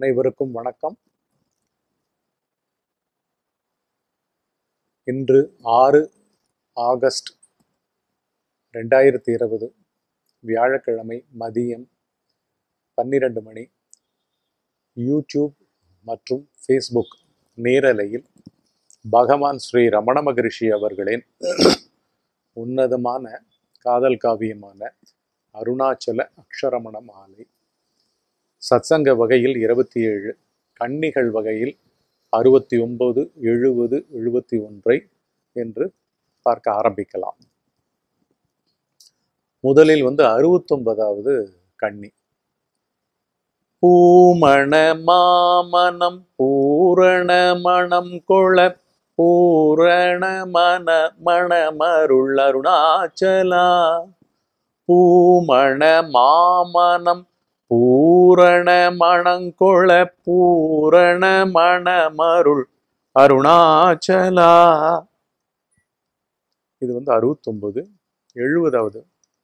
அனைவருக்கும் வணக்கம் இன்று ஆறு ஆகஸ்ட் ரெண்டாயிரத்தி இருபது வியாழக்கிழமை மதியம் பன்னிரண்டு மணி யூடியூப் மற்றும் ஃபேஸ்புக் நேரலையில் பகவான் ஸ்ரீ ரமண மகரிஷி அவர்களின் உன்னதமான காதல் காவியமான அருணாச்சல அக்ஷரமண மாலை சத்சங்க வகையில் இருபத்தி ஏழு கன்னிகள் வகையில் அறுபத்தி ஒன்பது எழுபது எழுபத்தி ஒன்றை என்று பார்க்க ஆரம்பிக்கலாம் முதலில் வந்து அறுபத்தொன்பதாவது கன்னி பூமண மாமனம் பூரண மணம் கொள பூரண மன மணமருள் அருணாச்சலா பூமண மாமனம் பூரண மணங்கொள பூரண மணமருள் அருணாச்சலா இது வந்து அறுபத்தொன்பது எழுபதாவது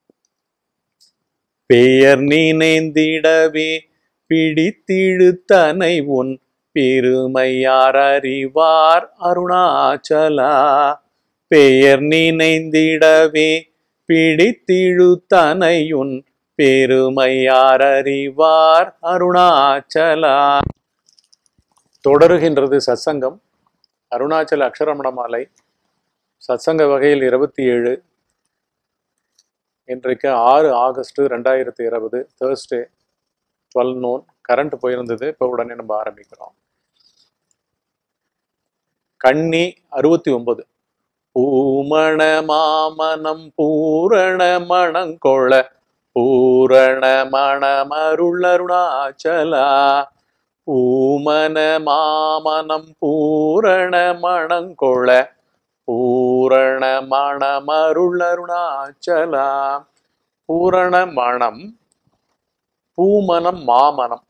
பெயர் நினைந்திடவே பிடித்திழுத்தனை உன் பெருமையார் அறிவார் அருணாச்சலா பெயர் நினைந்திடவே பிடித்திழுத்தனையுன் பெருமையார் அறிவார் அருணாச்சலா தொடருகின்றது சத்சங்கம் அருணாச்சல அக்ஷரமண மாலை சத்சங்க வகையில் இருபத்தி ஏழு இன்றைக்கு ஆறு ஆகஸ்ட் ரெண்டாயிரத்தி இருபது தேர்ஸ்டே டுவெல் நோன் கரண்ட் போயிருந்தது இப்போ உடனே நம்ம ஆரம்பிக்கிறோம் கன்னி அறுபத்தி ஒன்பது பூமண மாமனம் பூரண மணங்கொள பூரண மணமருள் அருணாச்சலா பூமன மாமனம் பூரண மணங்கொள பூரண மணமருள் அருணாச்சலா பூரண மணம் பூமனம் மாமனம்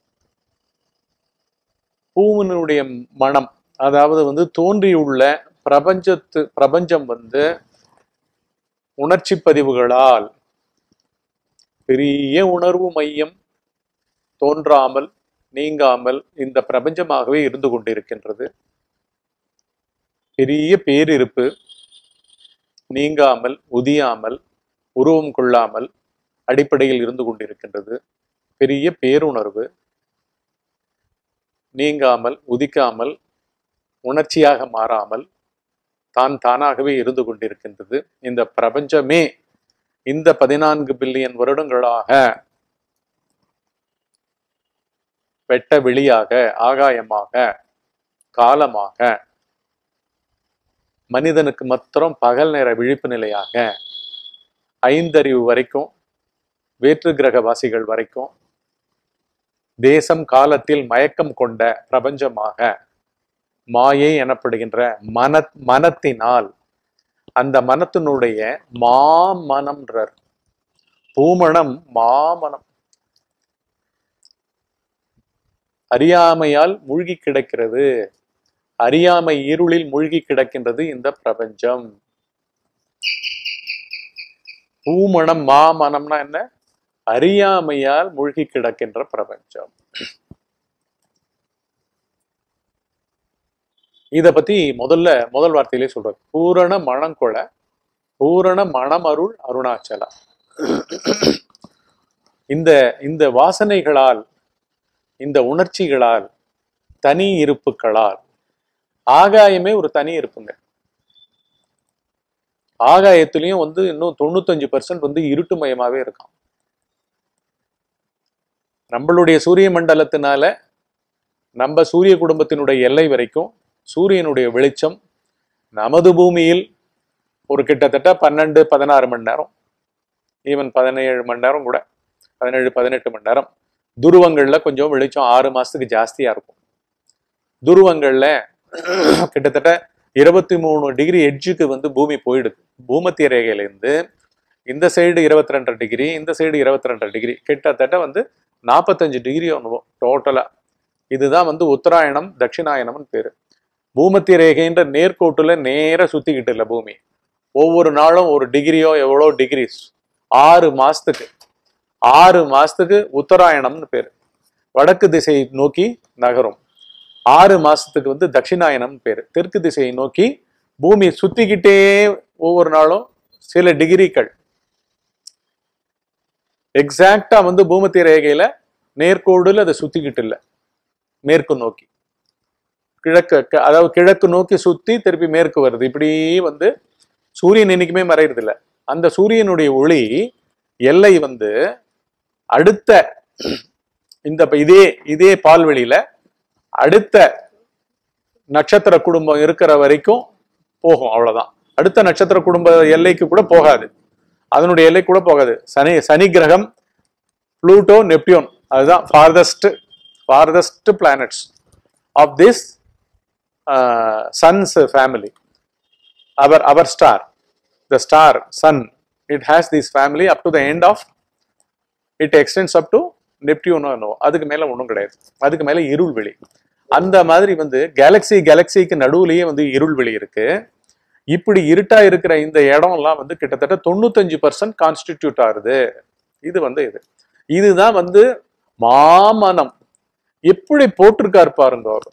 பூவனுடைய மனம் அதாவது வந்து தோன்றியுள்ள பிரபஞ்சத்து பிரபஞ்சம் வந்து உணர்ச்சி பதிவுகளால் பெரிய உணர்வு மையம் தோன்றாமல் நீங்காமல் இந்த பிரபஞ்சமாகவே இருந்து கொண்டிருக்கின்றது பெரிய பேரிருப்பு நீங்காமல் உதியாமல் உருவம் கொள்ளாமல் அடிப்படையில் இருந்து கொண்டிருக்கின்றது பெரிய பேருணர்வு நீங்காமல் உதிக்காமல் உணர்ச்சியாக மாறாமல் தான் தானாகவே இருந்து கொண்டிருக்கின்றது இந்த பிரபஞ்சமே இந்த பதினான்கு பில்லியன் வருடங்களாக வெட்ட வெளியாக ஆகாயமாக காலமாக மனிதனுக்கு மாத்திரம் பகல் நேர விழிப்பு நிலையாக ஐந்தறிவு வரைக்கும் வேற்று கிரகவாசிகள் வரைக்கும் தேசம் காலத்தில் மயக்கம் கொண்ட பிரபஞ்சமாக மாயை எனப்படுகின்ற மன மனத்தினால் அந்த மனத்தினுடைய மாமனம்ன்றார் பூமணம் மாமனம் அறியாமையால் மூழ்கி கிடக்கிறது அறியாமை இருளில் மூழ்கி கிடக்கின்றது இந்த பிரபஞ்சம் பூமணம் மாமனம்னா என்ன அறியாமையால் மூழ்கி கிடக்கின்ற பிரபஞ்சம் இத பத்தி முதல்ல முதல் வார்த்தையிலே சொல்றாரு பூரண மணங்கொள பூரண மணமருள் அருணாச்சலா இந்த இந்த வாசனைகளால் இந்த உணர்ச்சிகளால் தனி இருப்புகளால் ஆகாயமே ஒரு தனி இருப்புங்க ஆகாயத்திலையும் வந்து இன்னும் தொண்ணூத்தஞ்சு பர்சன்ட் வந்து இருட்டுமயமாவே இருக்கான் நம்மளுடைய சூரிய மண்டலத்தினால நம்ம சூரிய குடும்பத்தினுடைய எல்லை வரைக்கும் சூரியனுடைய வெளிச்சம் நமது பூமியில் ஒரு கிட்டத்தட்ட பன்னெண்டு பதினாறு மணி நேரம் ஈவன் பதினேழு மணி நேரம் கூட பதினேழு பதினெட்டு மணி நேரம் துருவங்கள்ல கொஞ்சம் வெளிச்சம் ஆறு மாசத்துக்கு ஜாஸ்தியா இருக்கும் துருவங்கள்ல கிட்டத்தட்ட இருபத்தி மூணு டிகிரி எட்ஜுக்கு வந்து பூமி போயிடுது பூமத்திய ரேகையிலேருந்து இந்த சைடு இருபத்தி ரெண்டு டிகிரி இந்த சைடு இருபத்தி ரெண்டு டிகிரி கிட்டத்தட்ட வந்து நாற்பத்தஞ்சு டிகிரி ஒன்றுவோம் டோட்டலா இதுதான் வந்து உத்தராயணம் தட்சிணாயனம்னு பேரு பூமத்திய ரேகைன்ற நேர்கோட்டுல நேர சுத்திக்கிட்டு இல்லை பூமி ஒவ்வொரு நாளும் ஒரு டிகிரியோ எவ்வளோ டிகிரிஸ் ஆறு மாசத்துக்கு ஆறு மாசத்துக்கு உத்தராயணம்னு பேரு வடக்கு திசையை நோக்கி நகரும் ஆறு மாசத்துக்கு வந்து தட்சிணாயனம் பேரு தெற்கு திசையை நோக்கி பூமி சுத்திக்கிட்டே ஒவ்வொரு நாளும் சில டிகிரிகள் எக்ஸாக்டா வந்து பூமத்திய ரேகையில நேர்கோடுல அதை சுத்திக்கிட்டு இல்லை மேற்கு நோக்கி கிழக்கு க- அதாவது கிழக்கு நோக்கி சுத்தி திருப்பி மேற்கு வருது இப்படி வந்து சூரியன் என்னைக்குமே மறையறது இல்ல அந்த சூரியனுடைய ஒளி எல்லை வந்து அடுத்த இந்த ப- இதே இதே பால்வெளியில அடுத்த நட்சத்திர குடும்பம் இருக்கிற வரைக்கும் போகும் அவ்வளவுதான் அடுத்த நட்சத்திர குடும்ப எல்லைக்கு கூட போகாது அதனுடைய எல்லை கூட போகாது சனி சனி கிரகம் ப்ளூட்டோ நெப்டியூன் அதுதான் farthest farthest planets of this sun's family our our star the star sun it has this family up to the end of it extends up to நெப்டியூனோ அதுக்கு மேல ஒன்றும் கிடையாது அதுக்கு மேல இருள் வெளி அந்த மாதிரி வந்து கேலக்ஸி கேலக்சிக்கு நடுவுலயே வந்து இருள் வெளி இருக்கு இப்படி இருட்டா இருக்கிற இந்த இடம்லாம் வந்து கிட்டத்தட்ட தொண்ணூத்தஞ்சு பர்சன்ட் கான்ஸ்டிடியூட் ஆகுது இது வந்து இது இதுதான் வந்து மாமனம் எப்படி போட்டிருக்காரு பாருங்க அவர்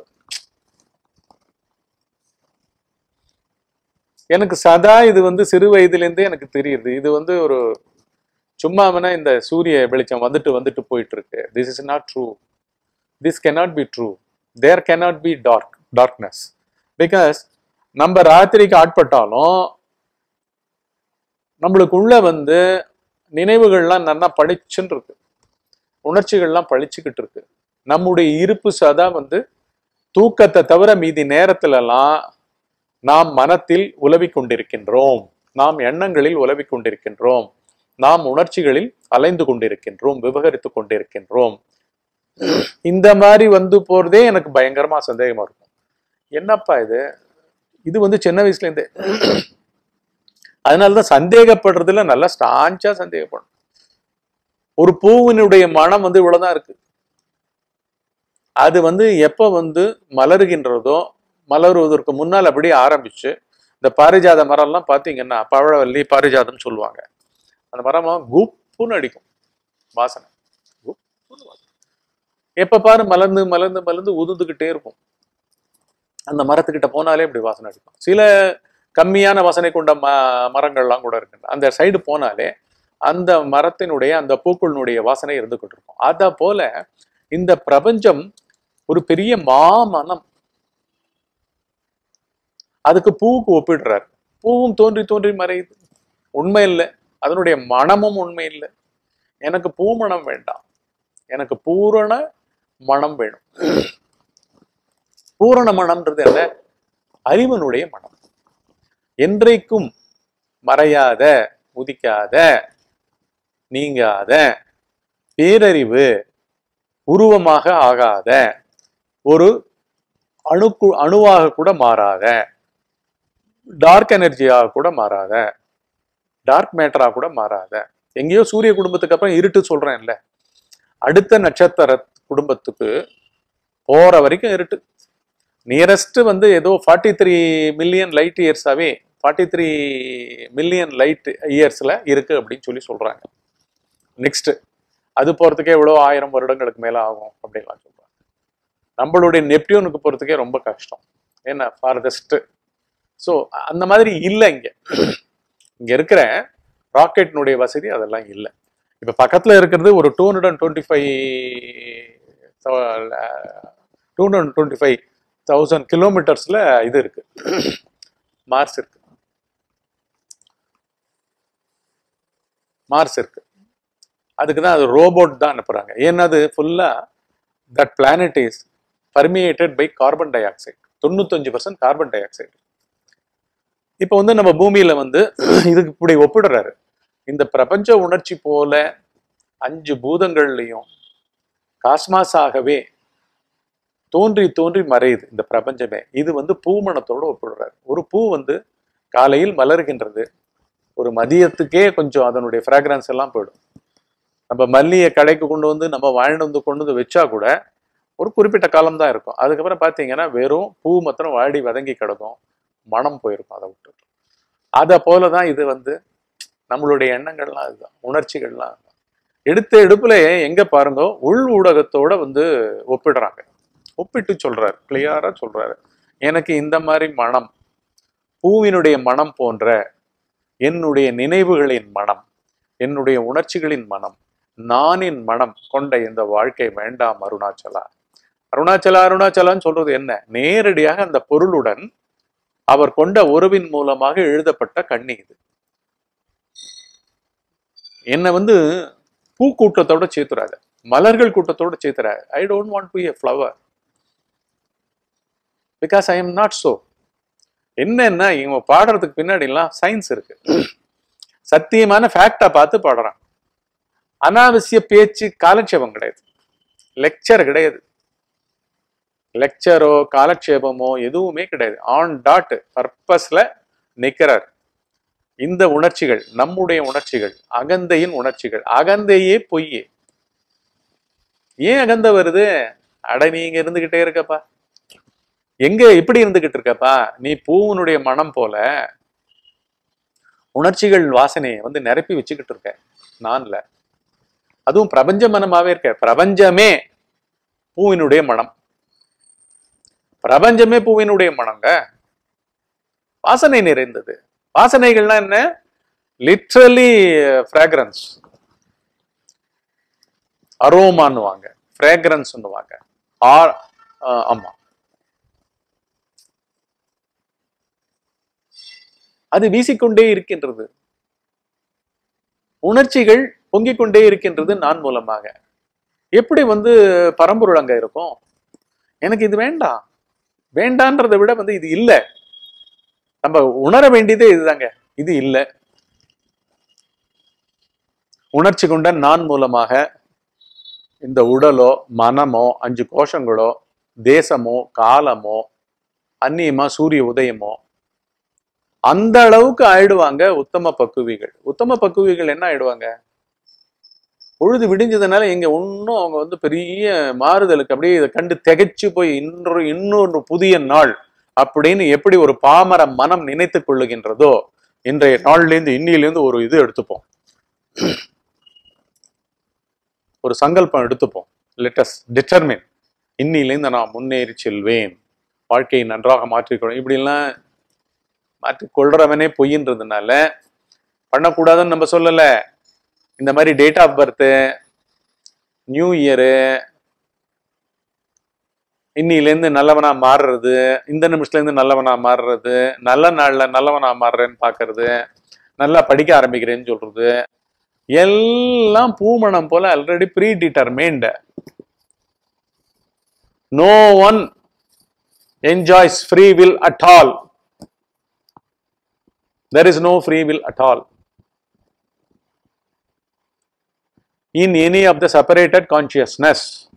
எனக்கு சதா இது வந்து சிறு வயதிலேருந்தே எனக்கு தெரியுது இது வந்து ஒரு சும்மா வேணா இந்த சூரிய வெளிச்சம் வந்துட்டு வந்துட்டு போயிட்டு இருக்கு this is not true this cannot be true there cannot be dark darkness because நம்ம ராத்திரிக்கு ஆட்பட்டாலும் நம்மளுக்கு உள்ள வந்து நினைவுகள்லாம் நல்லா பளிச்சுன்னு இருக்கு உணர்ச்சிகள்லாம் பளிச்சுக்கிட்டு இருக்கு நம்முடைய இருப்பு சதா வந்து தூக்கத்தை தவிர மீதி நேரத்திலெல்லாம் நாம் மனத்தில் உலவிக் கொண்டிருக்கின்றோம் நாம் எண்ணங்களில் உலவிக் கொண்டிருக்கின்றோம் நாம் உணர்ச்சிகளில் அலைந்து கொண்டிருக்கின்றோம் விவகரித்து கொண்டிருக்கின்றோம் இந்த மாதிரி வந்து போறதே எனக்கு பயங்கரமா சந்தேகமா இருக்கும் என்னப்பா இது இது வந்து சின்ன வயசுல இருந்தே அதனாலதான் சந்தேகப்படுறதுல நல்லா ஸ்டாஞ்சா சந்தேகப்படும் ஒரு பூவினுடைய மனம் வந்து இவ்வளவுதான் இருக்கு அது வந்து எப்ப வந்து மலருகின்றதோ மலருவதற்கு முன்னால் அப்படியே ஆரம்பிச்சு இந்த பாரிஜாத மரம்லாம் பார்த்தீங்கன்னா பழவல்லி பாரிஜாதம் சொல்லுவாங்க அந்த மரம்லாம் குப்புன்னு அடிக்கும் வாசனை குப்புன்னு வாசனை எப்ப பாரு மலர்ந்து மலர்ந்து மலர்ந்து உதுந்துக்கிட்டே இருக்கும் அந்த மரத்துக்கிட்ட போனாலே இப்படி வாசனை அடிக்கும் சில கம்மியான வாசனை கொண்ட ம மரங்கள்லாம் கூட இருக்கு அந்த சைடு போனாலே அந்த மரத்தினுடைய அந்த பூக்களினுடைய வாசனை இருந்துகிட்டு இருக்கும் அத போல இந்த பிரபஞ்சம் ஒரு பெரிய மாமனம் அதுக்கு பூவுக்கு ஒப்பிடுறார் பூவும் தோன்றி தோன்றி மறையுது உண்மை இல்லை அதனுடைய மனமும் உண்மை இல்லை எனக்கு பூமணம் வேண்டாம் எனக்கு பூரண மனம் வேணும் பூரண மனம்ன்றது என்ன அறிவனுடைய மனம் என்றைக்கும் மறையாத உதிக்காத நீங்காத பேரறிவு உருவமாக ஆகாத ஒரு அணுக்கு அணுவாக கூட மாறாத டார்க் எனர்ஜியாக கூட மாறாத டார்க் மேட்டரா கூட மாறாத எங்கேயோ சூரிய குடும்பத்துக்கு அப்புறம் இருட்டு சொல்றேன்ல அடுத்த நட்சத்திர குடும்பத்துக்கு போற வரைக்கும் இருட்டு நியரஸ்ட் வந்து ஏதோ ஃபார்ட்டி த்ரீ மில்லியன் லைட் இயர்ஸாவே ஃபார்ட்டி த்ரீ மில்லியன் லைட் இயர்ஸ்ல இருக்கு அப்படின்னு சொல்லி சொல்றாங்க நெக்ஸ்ட் அது போறதுக்கே எவ்வளோ ஆயிரம் வருடங்களுக்கு மேல ஆகும் அப்படின்லாம் சொல்றாங்க நம்மளுடைய நெப்டியூனுக்கு போறதுக்கே ரொம்ப கஷ்டம் என்ன ஃபார்தஸ்ட் ஸோ அந்த மாதிரி இல்லை இங்க இங்க இருக்கிற ராக்கெட்னுடைய வசதி அதெல்லாம் இல்லை இப்போ பக்கத்துல இருக்கிறது ஒரு two hundred and twenty five two hundred twenty five thousand கிலோமீட்டர்ஸ்ல இது இருக்கு மார்ஸ் இருக்கு மார்ஸ் இருக்கு அதுக்கு தான் அது ரோபோட் தான் அனுப்புறாங்க ஏன்னா அது ஃபுல்லா that planet is permeated by carbon dioxide தொண்ணூத்தஞ்சு பர்சன்ட் கார்பன் டை ஆக்சைடு இப்போ வந்து நம்ம பூமியில வந்து இதுக்கு இப்படி ஒப்பிடுறாரு இந்த பிரபஞ்ச உணர்ச்சி போல அஞ்சு பூதங்கள்லையும் காஸ்மாஸாகவே தோன்றி தோன்றி மறையுது இந்த பிரபஞ்சமே இது வந்து பூமணத்தோட ஒப்பிடுறாரு ஒரு பூ வந்து காலையில் மலர்கின்றது ஒரு மதியத்துக்கே கொஞ்சம் அதனுடைய ஃப்ராக்ரன்ஸ் எல்லாம் போயிடும் நம்ம மல்லியை கடைக்கு கொண்டு வந்து நம்ம வாழ்ந்து வந்து கொண்டு வந்து வச்சா கூட ஒரு குறிப்பிட்ட காலம் தான் இருக்கும் அதுக்கப்புறம் பார்த்தீங்கன்னா வெறும் பூ மாத்திரம் வாடி வதங்கி கிடக்கும் மனம் போயிருக்கும் அதை விட்டு அதை போல தான் இது வந்து நம்மளுடைய எண்ணங்கள்லாம் இதுதான் உணர்ச்சிகள்லாம் அதுதான். எடுத்த எடுப்புல எங்க பாருங்க உள் ஊடகத்தோட வந்து ஒப்பிடுறாங்க ஒப்பிட்டு சொல்றாரு கிளியரா சொல்றாரு எனக்கு இந்த மாதிரி மனம் பூவினுடைய மனம் போன்ற என்னுடைய நினைவுகளின் மனம் என்னுடைய உணர்ச்சிகளின் மனம் நானின் மனம் கொண்ட இந்த வாழ்க்கை வேண்டாம் அருணாச்சலா அருணாச்சலா அருணாச்சலான்னு சொல்றது என்ன நேரடியாக அந்த பொருளுடன் அவர் கொண்ட உறவின் மூலமாக எழுதப்பட்ட கண்ணி இது என்னை வந்து பூக்கூட்டத்தோட சேர்த்துறாரு மலர்கள் கூட்டத்தோட சேர்த்துறாரு I don't want to a flower because I am not so என்னன்னா இவங்க பாடுறதுக்கு பின்னாடி எல்லாம் சயின்ஸ் இருக்கு சத்தியமான ஃபேக்டா பார்த்து பாடுறான் அனாவசிய பேச்சு காலட்சேபம் கிடையாது லெக்சர் கிடையாது லெக்சரோ காலட்சேபமோ எதுவுமே கிடையாது ஆன் டாட் பர்பஸ்ல நிக்கிறார் இந்த உணர்ச்சிகள் நம்முடைய உணர்ச்சிகள் அகந்தையின் உணர்ச்சிகள் அகந்தையே பொய் ஏன் அகந்தை வருது அட நீங்க இருந்துகிட்டே இருக்கப்பா எங்க எப்படி இருந்துகிட்டு இருக்கப்பா நீ பூவனுடைய மனம் போல உணர்ச்சிகள் வாசனையை வந்து நிரப்பி வச்சுக்கிட்டு இருக்க நான்ல அதுவும் பிரபஞ்ச மனமாவே இருக்க பிரபஞ்சமே பூவினுடைய மனம் பிரபஞ்சமே பூவினுடைய மனங்க வாசனை நிறைந்தது வாசனைகள்னா என்ன லிட்ரலி ஃப்ராக்ரன்ஸ் அரோமான்னுவாங்க ஃப்ராக்ரன்ஸ்னுவாங்க ஆ ஆ- ஆமா அது வீசிக்கொண்டே இருக்கின்றது உணர்ச்சிகள் பொங்கிக் கொண்டே இருக்கின்றது நான் மூலமாக எப்படி வந்து பரம்பொருள் அங்க இருக்கும் எனக்கு இது வேண்டாம் வேண்டான்றதை விட வந்து இது இல்லை நம்ம உணர வேண்டியதே இதுதாங்க இது இல்லை உணர்ச்சி கொண்ட நான் மூலமாக இந்த உடலோ மனமோ அஞ்சு கோஷங்களோ தேசமோ காலமோ அந்நியமா சூரிய உதயமோ அந்த அளவுக்கு ஆயிடுவாங்க உத்தம பக்குவிகள் உத்தம பக்குவிகள் என்ன ஆயிடுவாங்க பொழுது விடிஞ்சதுனால இங்க இன்னும் அவங்க வந்து பெரிய மாறுதலுக்கு அப்படியே இதை கண்டு திகைச்சு போய் இன்னொரு இன்னொரு புதிய நாள் அப்படின்னு எப்படி ஒரு பாமர மனம் நினைத்துக் கொள்ளுகின்றதோ இன்றைய நாள்லேருந்து இன்னிலேருந்து ஒரு இது எடுத்துப்போம் ஒரு சங்கல்பம் எடுத்துப்போம் லெட்டஸ் டிட்டர்மின் இன்னிலேருந்து நான் முன்னேறி செல்வேன் வாழ்க்கையை நன்றாக மாற்றிக்கொள்ளும் இப்படிலாம் மாற்றிக் கொள்றவனே பொய்ன்றதுனால பண்ணக்கூடாதுன்னு நம்ம சொல்லல இந்த மாதிரி date of birth new year இன்னிலேருந்து நல்லவனா மாறுறது இந்த நிமிஷத்துல இருந்து நல்லவனா மாறுறது நல்ல நாள்ல நல்லவனா மாறுறேன்னு பாக்குறது நல்லா படிக்க ஆரம்பிக்கிறேன்னு சொல்றது எல்லாம் பூமணம் போல already predetermined no one enjoys free will at all there is no free will at all in any of the separated consciousness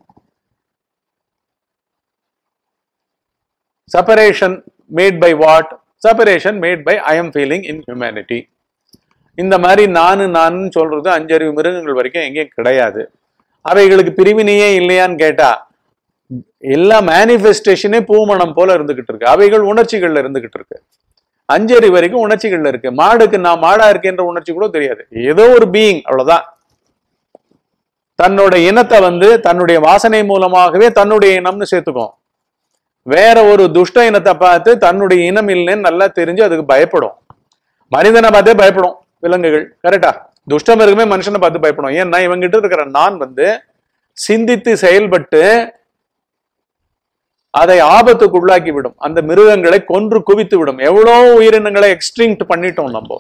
separation made by what separation made by i am feeling in humanity இந்த மாதிரி நானு நான் சொல்றது அஞ்சறிவு மிருகங்கள் வரைக்கும் எங்கேயும் கிடையாது அவைகளுக்கு பிரிவினையே இல்லையான்னு கேட்டா எல்லா மேனிஃபெஸ்டேஷனே பூமணம் போல இருந்துகிட்டு இருக்கு அவைகள் உணர்ச்சிகள்ல இருந்துகிட்டு இருக்கு அஞ்சறி வரைக்கும் உணர்ச்சிகள்ல இருக்கு மாடுக்கு நான் மாடா இருக்கேன்ற உணர்ச்சி கூட தெரியாது ஏதோ ஒரு பீயிங் அவ்வளவுதான் தன்னோட இனத்தை வந்து தன்னுடைய வாசனை மூலமாகவே தன்னுடைய இனம்னு சேர்த்துக்கும் வேற ஒரு துஷ்ட இனத்தை பார்த்து தன்னுடைய இனம் இல்லைன்னு நல்லா தெரிஞ்சு அதுக்கு பயப்படும் மனிதனை பார்த்தே பயப்படும் விலங்குகள் கரெக்டா துஷ்டம் இருக்குமே மனுஷனை பார்த்து பயப்படும் ஏன்னா இவங்கிட்ட இருக்கிற நான் வந்து சிந்தித்து செயல்பட்டு அதை ஆபத்துக்கு உள்ளாக்கி விடும் அந்த மிருகங்களை கொன்று குவித்து விடும் எவ்வளோ உயிரினங்களை எக்ஸ்டிங்க்ட் பண்ணிட்டோம் நம்ம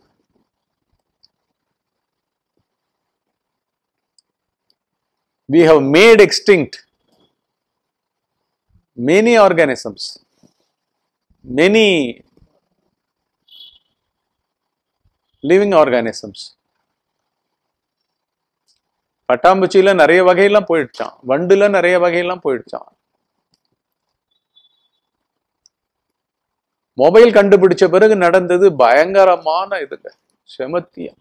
we have made extinct many organisms many living organisms பட்டாம்பூச்சியில நிறைய வகையெல்லாம் போயிடுச்சான் வண்டுல நிறைய வகையெல்லாம் போயிடுச்சான் மொபைல் கண்டுபிடிச்ச பிறகு நடந்தது பயங்கரமான இதுங்க செமத்தியம்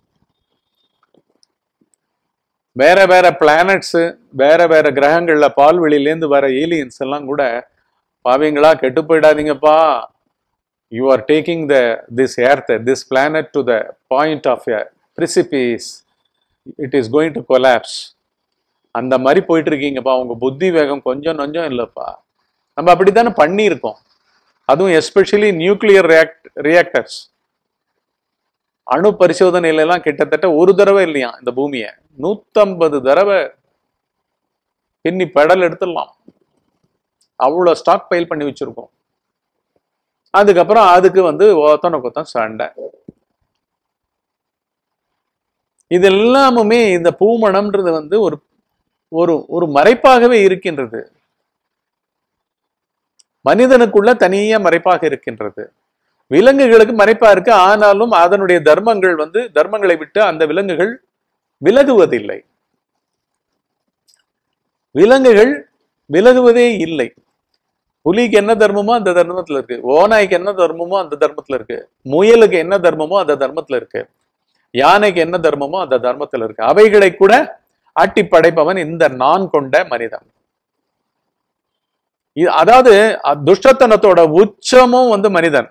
வேற வேற பிளானட்ஸ் வேற வேற கிரகங்கள்ல பால்வெளியிலேருந்து வர ஏலியன்ஸ் எல்லாம் கூட பாவீங்களா கெட்டு போயிடாதீங்கப்பா you are taking the this earth this planet to the point of a precipice it is going to collapse அந்த மாதிரி போயிட்டு இருக்கீங்கப்பா உங்க புத்தி வேகம் கொஞ்சம் நஞ்சம் இல்லைப்பா நம்ம அப்படித்தானே பண்ணியிருக்கோம் அதுவும் எஸ்பெஷலி நியூக்ளியர் ரியாக்ட் ரியாக்டர்ஸ் அணு பரிசோதனையில எல்லாம் கிட்டத்தட்ட ஒரு தடவை இல்லையா இந்த பூமியை நூத்தம்பது தடவை பின்னி பெடல் எடுத்துடலாம் அவ்வளோ ஸ்டாக் பைல் பண்ணி வச்சிருக்கோம் அதுக்கப்புறம் அதுக்கு வந்து ஒத்தனை கொத்தம் சண்டை இது எல்லாமுமே இந்த பூமணம்ன்றது வந்து ஒரு ஒரு ஒரு மறைப்பாகவே இருக்கின்றது மனிதனுக்குள்ள தனியா மறைப்பாக இருக்கின்றது விலங்குகளுக்கு மறைப்பா இருக்கு ஆனாலும் அதனுடைய தர்மங்கள் வந்து தர்மங்களை விட்டு அந்த விலங்குகள் விலகுவதில்லை விலங்குகள் விலகுவதே இல்லை புலிக்கு என்ன தர்மமோ அந்த தர்மத்துல இருக்கு ஓநாய்க்கு என்ன தர்மமோ அந்த தர்மத்துல இருக்கு முயலுக்கு என்ன தர்மமோ அந்த தர்மத்துல இருக்கு யானைக்கு என்ன தர்மமோ அந்த தர்மத்துல இருக்கு அவைகளை கூட ஆட்டி படைப்பவன் இந்த நான் கொண்ட மனிதன் இது- அதாவது அ- துஷ்டத்தனத்தோட உச்சமும் வந்து மனிதன்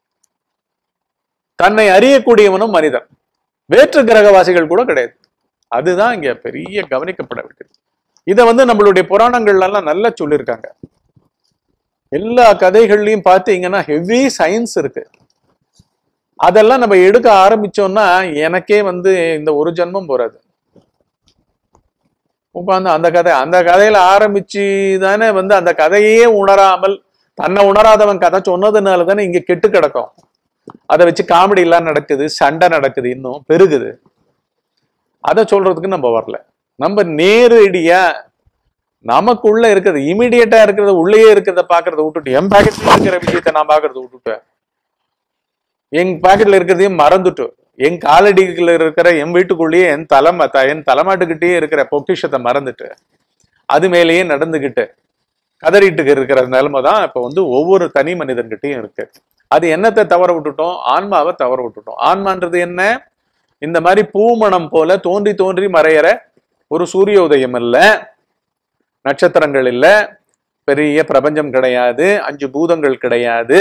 தன்னை அறியக்கூடியவனும் மனிதன் வேற்று கிரகவாசிகள் கூட கிடையாது அதுதான் இங்க பெரிய கவனிக்கப்பட வேண்டியது இதை வந்து நம்மளுடைய புராணங்கள்ல எல்லாம் நல்லா சொல்லியிருக்காங்க எல்லா கதைகள்லையும் பார்த்தீங்கன்னா ஹெவி சயின்ஸ் இருக்கு அதெல்லாம் நம்ம எடுக்க ஆரம்பிச்சோம்னா எனக்கே வந்து இந்த ஒரு ஜென்மம் போறாது உட்காந்து அந்த கதை அந்த கதையில ஆரம்பிச்சு தானே வந்து அந்த கதையே உணராமல் தன்னை உணராதவன் கதை சொன்னதுனால தானே இங்க கெட்டு கிடக்கும் அதை வச்சு காமெடி எல்லாம் நடக்குது சண்டை நடக்குது இன்னும் பெருகுது அதை சொல்றதுக்கு நம்ம வரல நம்ம நேரடியா நமக்குள்ள இருக்கிறது இமிடியேட்டா இருக்கிறத உள்ளேயே இருக்கிறத பாக்குறத விட்டுட்டு என் பாக்கெட்ல இருக்கிற விஷயத்த நான் பாக்குறத விட்டுட்டு என் பாக்கெட்ல இருக்கிறதையும் மறந்துட்டு என் காலடிகள் இருக்கிற என் வீட்டுக்குள்ளேயே என் தலைமை த- என் தலைமாட்டுக்கிட்டேயே இருக்கிற பொக்கிஷத்தை மறந்துட்டு அது மேலேயே நடந்துகிட்டு கதறிட்டு இருக்கிற நிலைமை தான் இப்ப வந்து ஒவ்வொரு தனி மனிதன்கிட்டயும் இருக்கு அது என்னத்தை தவற விட்டுட்டோம் ஆன்மாவை தவற விட்டுட்டோம் ஆன்மான்றது என்ன இந்த மாதிரி பூமணம் போல தோன்றி தோன்றி மறையற ஒரு சூரிய உதயம் இல்ல நட்சத்திரங்கள் இல்ல பெரிய பிரபஞ்சம் கிடையாது அஞ்சு பூதங்கள் கிடையாது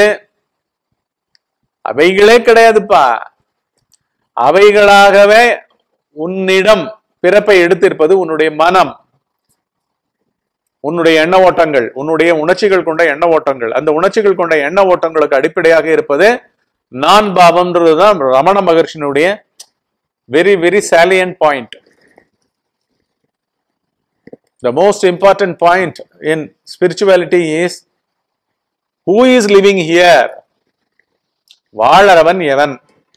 அவைகளே கிடையாதுப்பா அவைகளாகவே உன்னிடம் பிறப்பை எடுத்திருப்பது உன்னுடைய மனம் உன்னுடைய எண்ண ஓட்டங்கள் உன்னுடைய உணர்ச்சிகள் கொண்ட எண்ண ஓட்டங்கள் அந்த உணர்ச்சிகள் கொண்ட எண்ண ஓட்டங்களுக்கு அடிப்படையாக இருப்பது நான் பாவம்ன்றதுதான் ரமண மகர்ஷினுடைய very very salient point the most important point in spirituality is who is living here வாழறவன் எவன்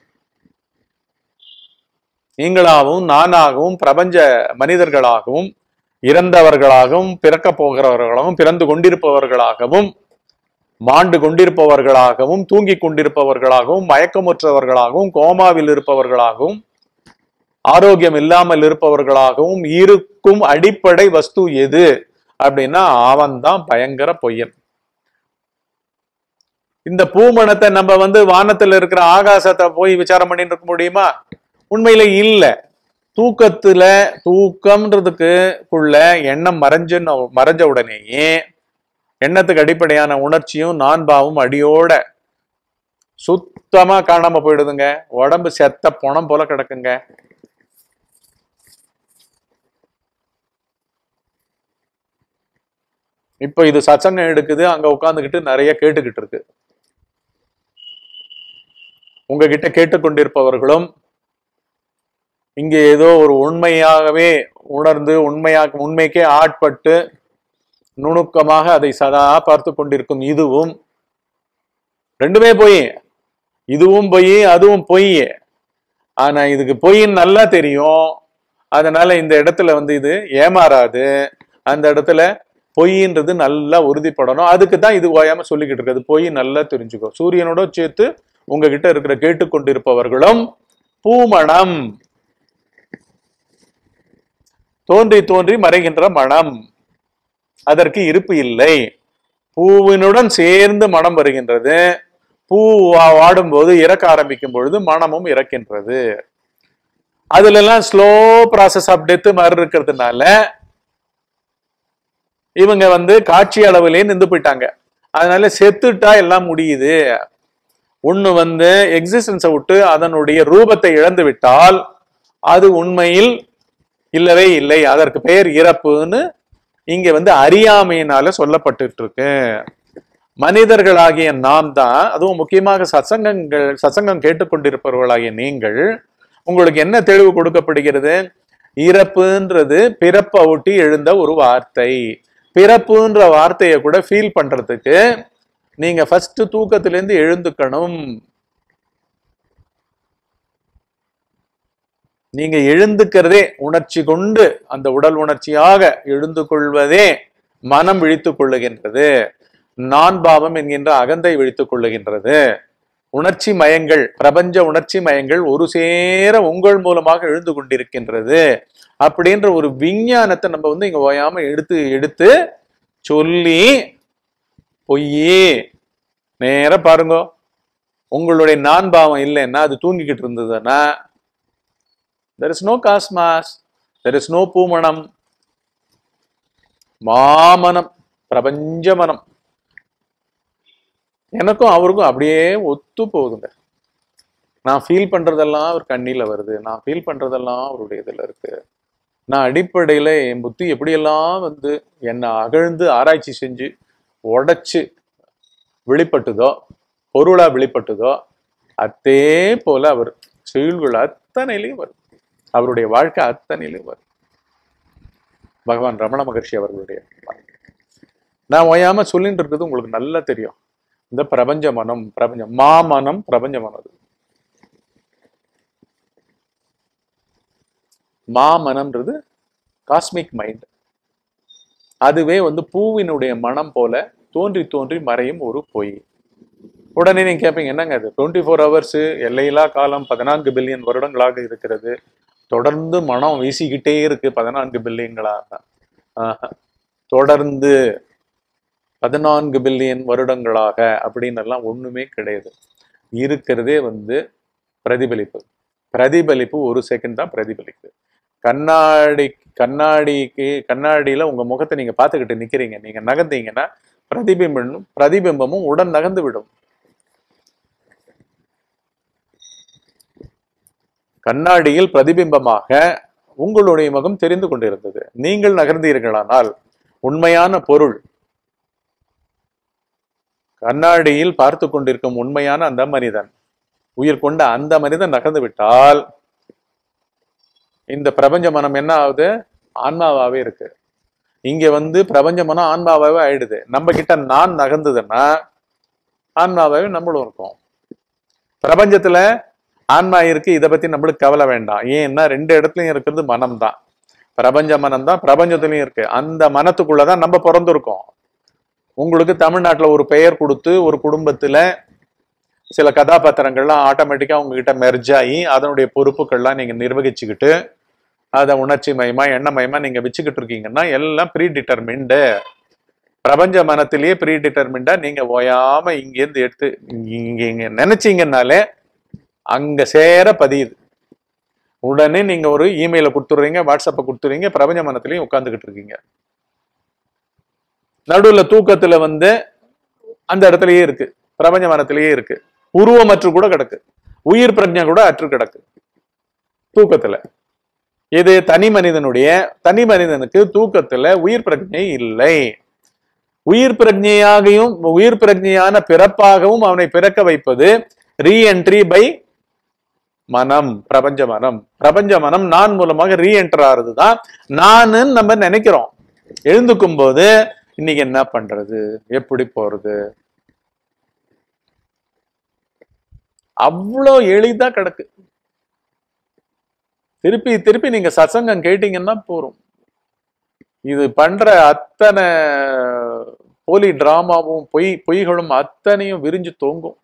நீங்களாகவும் நானாகவும் பிரபஞ்ச மனிதர்களாகவும் இறந்தவர்களாகவும் பிறக்க போகிறவர்களாகவும் பிறந்து கொண்டிருப்பவர்களாகவும் மாண்டு கொண்டிருப்பவர்களாகவும் தூங்கிக் கொண்டிருப்பவர்களாகவும் மயக்கமுற்றவர்களாகவும் கோமாவில் இருப்பவர்களாகவும் ஆரோக்கியம் இல்லாமல் இருப்பவர்களாகவும் இருக்கும் அடிப்படை வஸ்து எது அப்படின்னா அவன்தான் பயங்கர பொய்யன் இந்த பூமணத்தை நம்ம வந்து வானத்துல இருக்கிற ஆகாசத்தை போய் விசாரம் பண்ணிட்டு இருக்க முடியுமா உண்மையில இல்ல தூக்கத்துல தூக்கம்ன்றதுக்குள்ள எண்ணம் மறைஞ்சுன்னு மறைஞ்ச உடனேயே எண்ணத்துக்கு அடிப்படையான உணர்ச்சியும் நான்பாவும் அடியோட சுத்தமா காணாம போயிடுதுங்க உடம்பு செத்த பொணம் போல கிடக்குங்க இப்ப இது சச்சங்கம் எடுக்குது அங்க உட்கார்ந்துகிட்டு நிறைய கேட்டுக்கிட்டு இருக்கு உங்ககிட்ட கேட்டுக்கொண்டிருப்பவர்களும் இங்கே ஏதோ ஒரு உண்மையாகவே உணர்ந்து உண்மையாக உண்மைக்கே ஆட்பட்டு நுணுக்கமாக அதை சதா பார்த்து கொண்டிருக்கும் இதுவும் ரெண்டுமே பொய் இதுவும் பொய் அதுவும் பொய் ஆனா இதுக்கு பொய்ன்னு நல்லா தெரியும் அதனால இந்த இடத்துல வந்து இது ஏமாறாது அந்த இடத்துல பொய்ன்றது நல்லா உறுதிப்படணும் அதுக்கு தான் இது ஓயாம சொல்லிக்கிட்டு இருக்குது பொய் நல்லா தெரிஞ்சுக்கோ சூரியனோட சேர்த்து உங்ககிட்ட இருக்கிற கேட்டுக்கொண்டிருப்பவர்களும் பூமணம் தோன்றி தோன்றி மறைகின்ற மனம் அதற்கு இருப்பு இல்லை பூவினுடன் சேர்ந்து மனம் வருகின்றது பூ வா- வாடும்போது இறக்க ஆரம்பிக்கும் பொழுது மனமும் இறக்கின்றது அதுல எல்லாம் ஸ்லோ ப்ராசஸ் ஆஃப் டெத் மாதிரி இருக்கிறதுனால இவங்க வந்து காட்சி அளவிலே நின்று போயிட்டாங்க அதனால செத்துட்டா எல்லாம் முடியுது ஒண்ணு வந்து எக்ஸிஸ்டன்ஸை விட்டு அதனுடைய ரூபத்தை இழந்து விட்டால் அது உண்மையில் இல்லவே இல்லை அதற்கு பெயர் இறப்புன்னு இங்க வந்து அறியாமையினால சொல்லப்பட்டுட்டு இருக்கு மனிதர்களாகிய நாம் தான் அதுவும் முக்கியமாக சசங்கங்கள் சசங்கம் கேட்டுக்கொண்டிருப்பவர்களாகிய நீங்கள் உங்களுக்கு என்ன தெளிவு கொடுக்கப்படுகிறது இறப்புன்றது பிறப்பை ஒட்டி எழுந்த ஒரு வார்த்தை பிறப்புன்ற வார்த்தையை கூட ஃபீல் பண்றதுக்கு நீங்க ஃபர்ஸ்ட் தூக்கத்திலிருந்து எழுந்துக்கணும் நீங்க எழுந்துக்கிறதே உணர்ச்சி கொண்டு அந்த உடல் உணர்ச்சியாக எழுந்து கொள்வதே மனம் விழித்துக் கொள்ளுகின்றது நான் பாவம் என்கின்ற அகந்தை விழித்துக் கொள்ளுகின்றது உணர்ச்சி மயங்கள் பிரபஞ்ச உணர்ச்சி மயங்கள் ஒரு சேர உங்கள் மூலமாக எழுந்து கொண்டிருக்கின்றது அப்படின்ற ஒரு விஞ்ஞானத்தை நம்ம வந்து இங்க ஓயாம எடுத்து எடுத்து சொல்லி பொய்யே நேர பாருங்க உங்களுடைய நான் பாவம் இல்லைன்னா அது தூங்கிக்கிட்டு இருந்ததுன்னா there is no cosmos there is no பூமணம் மாமனம் பிரபஞ்ச மனம் எனக்கும் அவருக்கும் அப்படியே ஒத்து போகுதுங்க நான் ஃபீல் பண்றதெல்லாம் அவர் கண்ணில வருது நான் ஃபீல் பண்றதெல்லாம் அவருடைய இதுல இருக்கு நான் அடிப்படையில என் புத்தி எப்படியெல்லாம் வந்து என்னை அகழ்ந்து ஆராய்ச்சி செஞ்சு உடைச்சு வெளிப்பட்டுதோ பொருளா வெளிப்பட்டுதோ அதே போல அவர் செயல்கள் அத்தனையிலையும் வரும் அவருடைய வாழ்க்கை அத்தனையிலையும் வரும் பகவான் ரமண மகர்ஷி அவர்களுடைய வாழ்க்கை. நான் ஓயாம சொல்லிட்டு இருக்கிறது உங்களுக்கு நல்லா தெரியும் இந்த பிரபஞ்ச மனம் பிரபஞ்சம் மாமனம் பிரபஞ்ச மனம் அது. மாமனம்ன்றது காஸ்மிக் மைண்ட் அதுவே வந்து பூவினுடைய மனம் போல தோன்றி தோன்றி மறையும் ஒரு பொய் உடனே நீங்க கேட்பீங்க என்னங்க அது டுவெண்ட்டி ஃபோர் ஹவர்ஸ் எல்லையில்லா காலம் பதினான்கு பில்லியன் வருடங்களாக இருக்கிறது தொடர்ந்து மனம் வீசிக்கிட்டே இருக்கு பதினான்கு பில்லியன்களாக ஆஹா. தொடர்ந்து பதினான்கு பில்லியன் வருடங்களாக அப்படின்னு எல்லாம் ஒண்ணுமே கிடையாது இருக்கிறதே வந்து பிரதிபலிப்பு பிரதிபலிப்பு ஒரு செகண்ட் தான் பிரதிபலிப்பு கண்ணாடி கண்ணாடிக்கு கண்ணாடியில உங்க முகத்தை நீங்க பார்த்துக்கிட்டு நிக்கிறீங்க நீங்க நகர்ந்தீங்கன்னா பிரதிபிம்பமும் பிரதிபிம்பமும் உடன் நகர்ந்து விடும் கண்ணாடியில் பிரதிபிம்பமாக உங்களுடைய முகம் தெரிந்து கொண்டிருந்தது நீங்கள் நகர்ந்தீர்களானால் உண்மையான பொருள் கண்ணாடியில் பார்த்து கொண்டிருக்கும் உண்மையான அந்த மனிதன் உயிர் கொண்ட அந்த மனிதன் நகர்ந்து விட்டால் இந்த பிரபஞ்ச மனம் என்ன ஆகுது ஆன்மாவாவே இருக்கு இங்க வந்து பிரபஞ்ச மனம் ஆன்மாவாவே ஆயிடுது நம்ம கிட்ட நான் நகர்ந்ததுன்னா ஆன்மாவாவே நம்மளும் இருக்கும் பிரபஞ்சத்துல ஆன்மா இருக்கு இதை பத்தி நம்மளுக்கு கவலை வேண்டாம் ஏன்னா ரெண்டு இடத்துலயும் இருக்கிறது மனம் தான் பிரபஞ்ச மனம் தான் பிரபஞ்சத்துலயும் இருக்கு அந்த மனத்துக்குள்ளதான் நம்ம பிறந்திருக்கோம் உங்களுக்கு தமிழ்நாட்டுல ஒரு பெயர் கொடுத்து ஒரு குடும்பத்துல சில கதாபாத்திரங்கள்லாம் ஆட்டோமேட்டிக்கா உங்ககிட்ட மெர்ஜ் ஆகி அதனுடைய பொறுப்புகள்லாம் நீங்க நிர்வகிச்சுக்கிட்டு அதை உணர்ச்சி மயமா எண்ணமயமா நீங்க வச்சுக்கிட்டு இருக்கீங்கன்னா எல்லாம் ப்ரீ டிட்டர்மின்டு பிரபஞ்ச மனத்திலேயே ப்ரீ டிட்டர்மிண்டா நீங்க ஓயாம இங்கேருந்து எடுத்து இங்க இங்க நினைச்சீங்கன்னாலே அங்க சேர பதியுது உடனே நீங்க ஒரு இமெயில கொடுத்துடுறீங்க வாட்ஸ்அப்பை கொடுத்துறீங்க பிரபஞ்ச மனத்திலையும் உட்காந்துக்கிட்டு இருக்கீங்க நடுவுல தூக்கத்துல வந்து அந்த இடத்துலயே இருக்கு பிரபஞ்ச மனத்திலேயே இருக்கு உருவமற்று கூட கிடக்கு உயிர் பிரஜை கூட அற்று கிடக்கு தூக்கத்துல இது தனி மனிதனுடைய தனி மனிதனுக்கு தூக்கத்துல உயிர் பிரஜை இல்லை உயிர் பிரஜையாகவும் உயிர் பிரஜையான பிறப்பாகவும் அவனை பிறக்க வைப்பது ரீஎன்ட்ரி பை மனம் பிரபஞ்ச மனம் பிரபஞ்ச மனம் நான் மூலமாக ரீஎன்டர் ஆறுதுதான் நானு நம்ம நினைக்கிறோம் எழுந்துக்கும் போது இன்னைக்கு என்ன பண்றது எப்படி போறது அவ்வளோ எளிதா கிடக்கு திருப்பி திருப்பி நீங்க சசங்கம் கேட்டீங்கன்னா போறோம் இது பண்ற அத்தனை போலி டிராமாவும் பொய் பொய்களும் அத்தனையும் விரிஞ்சு தொங்கும்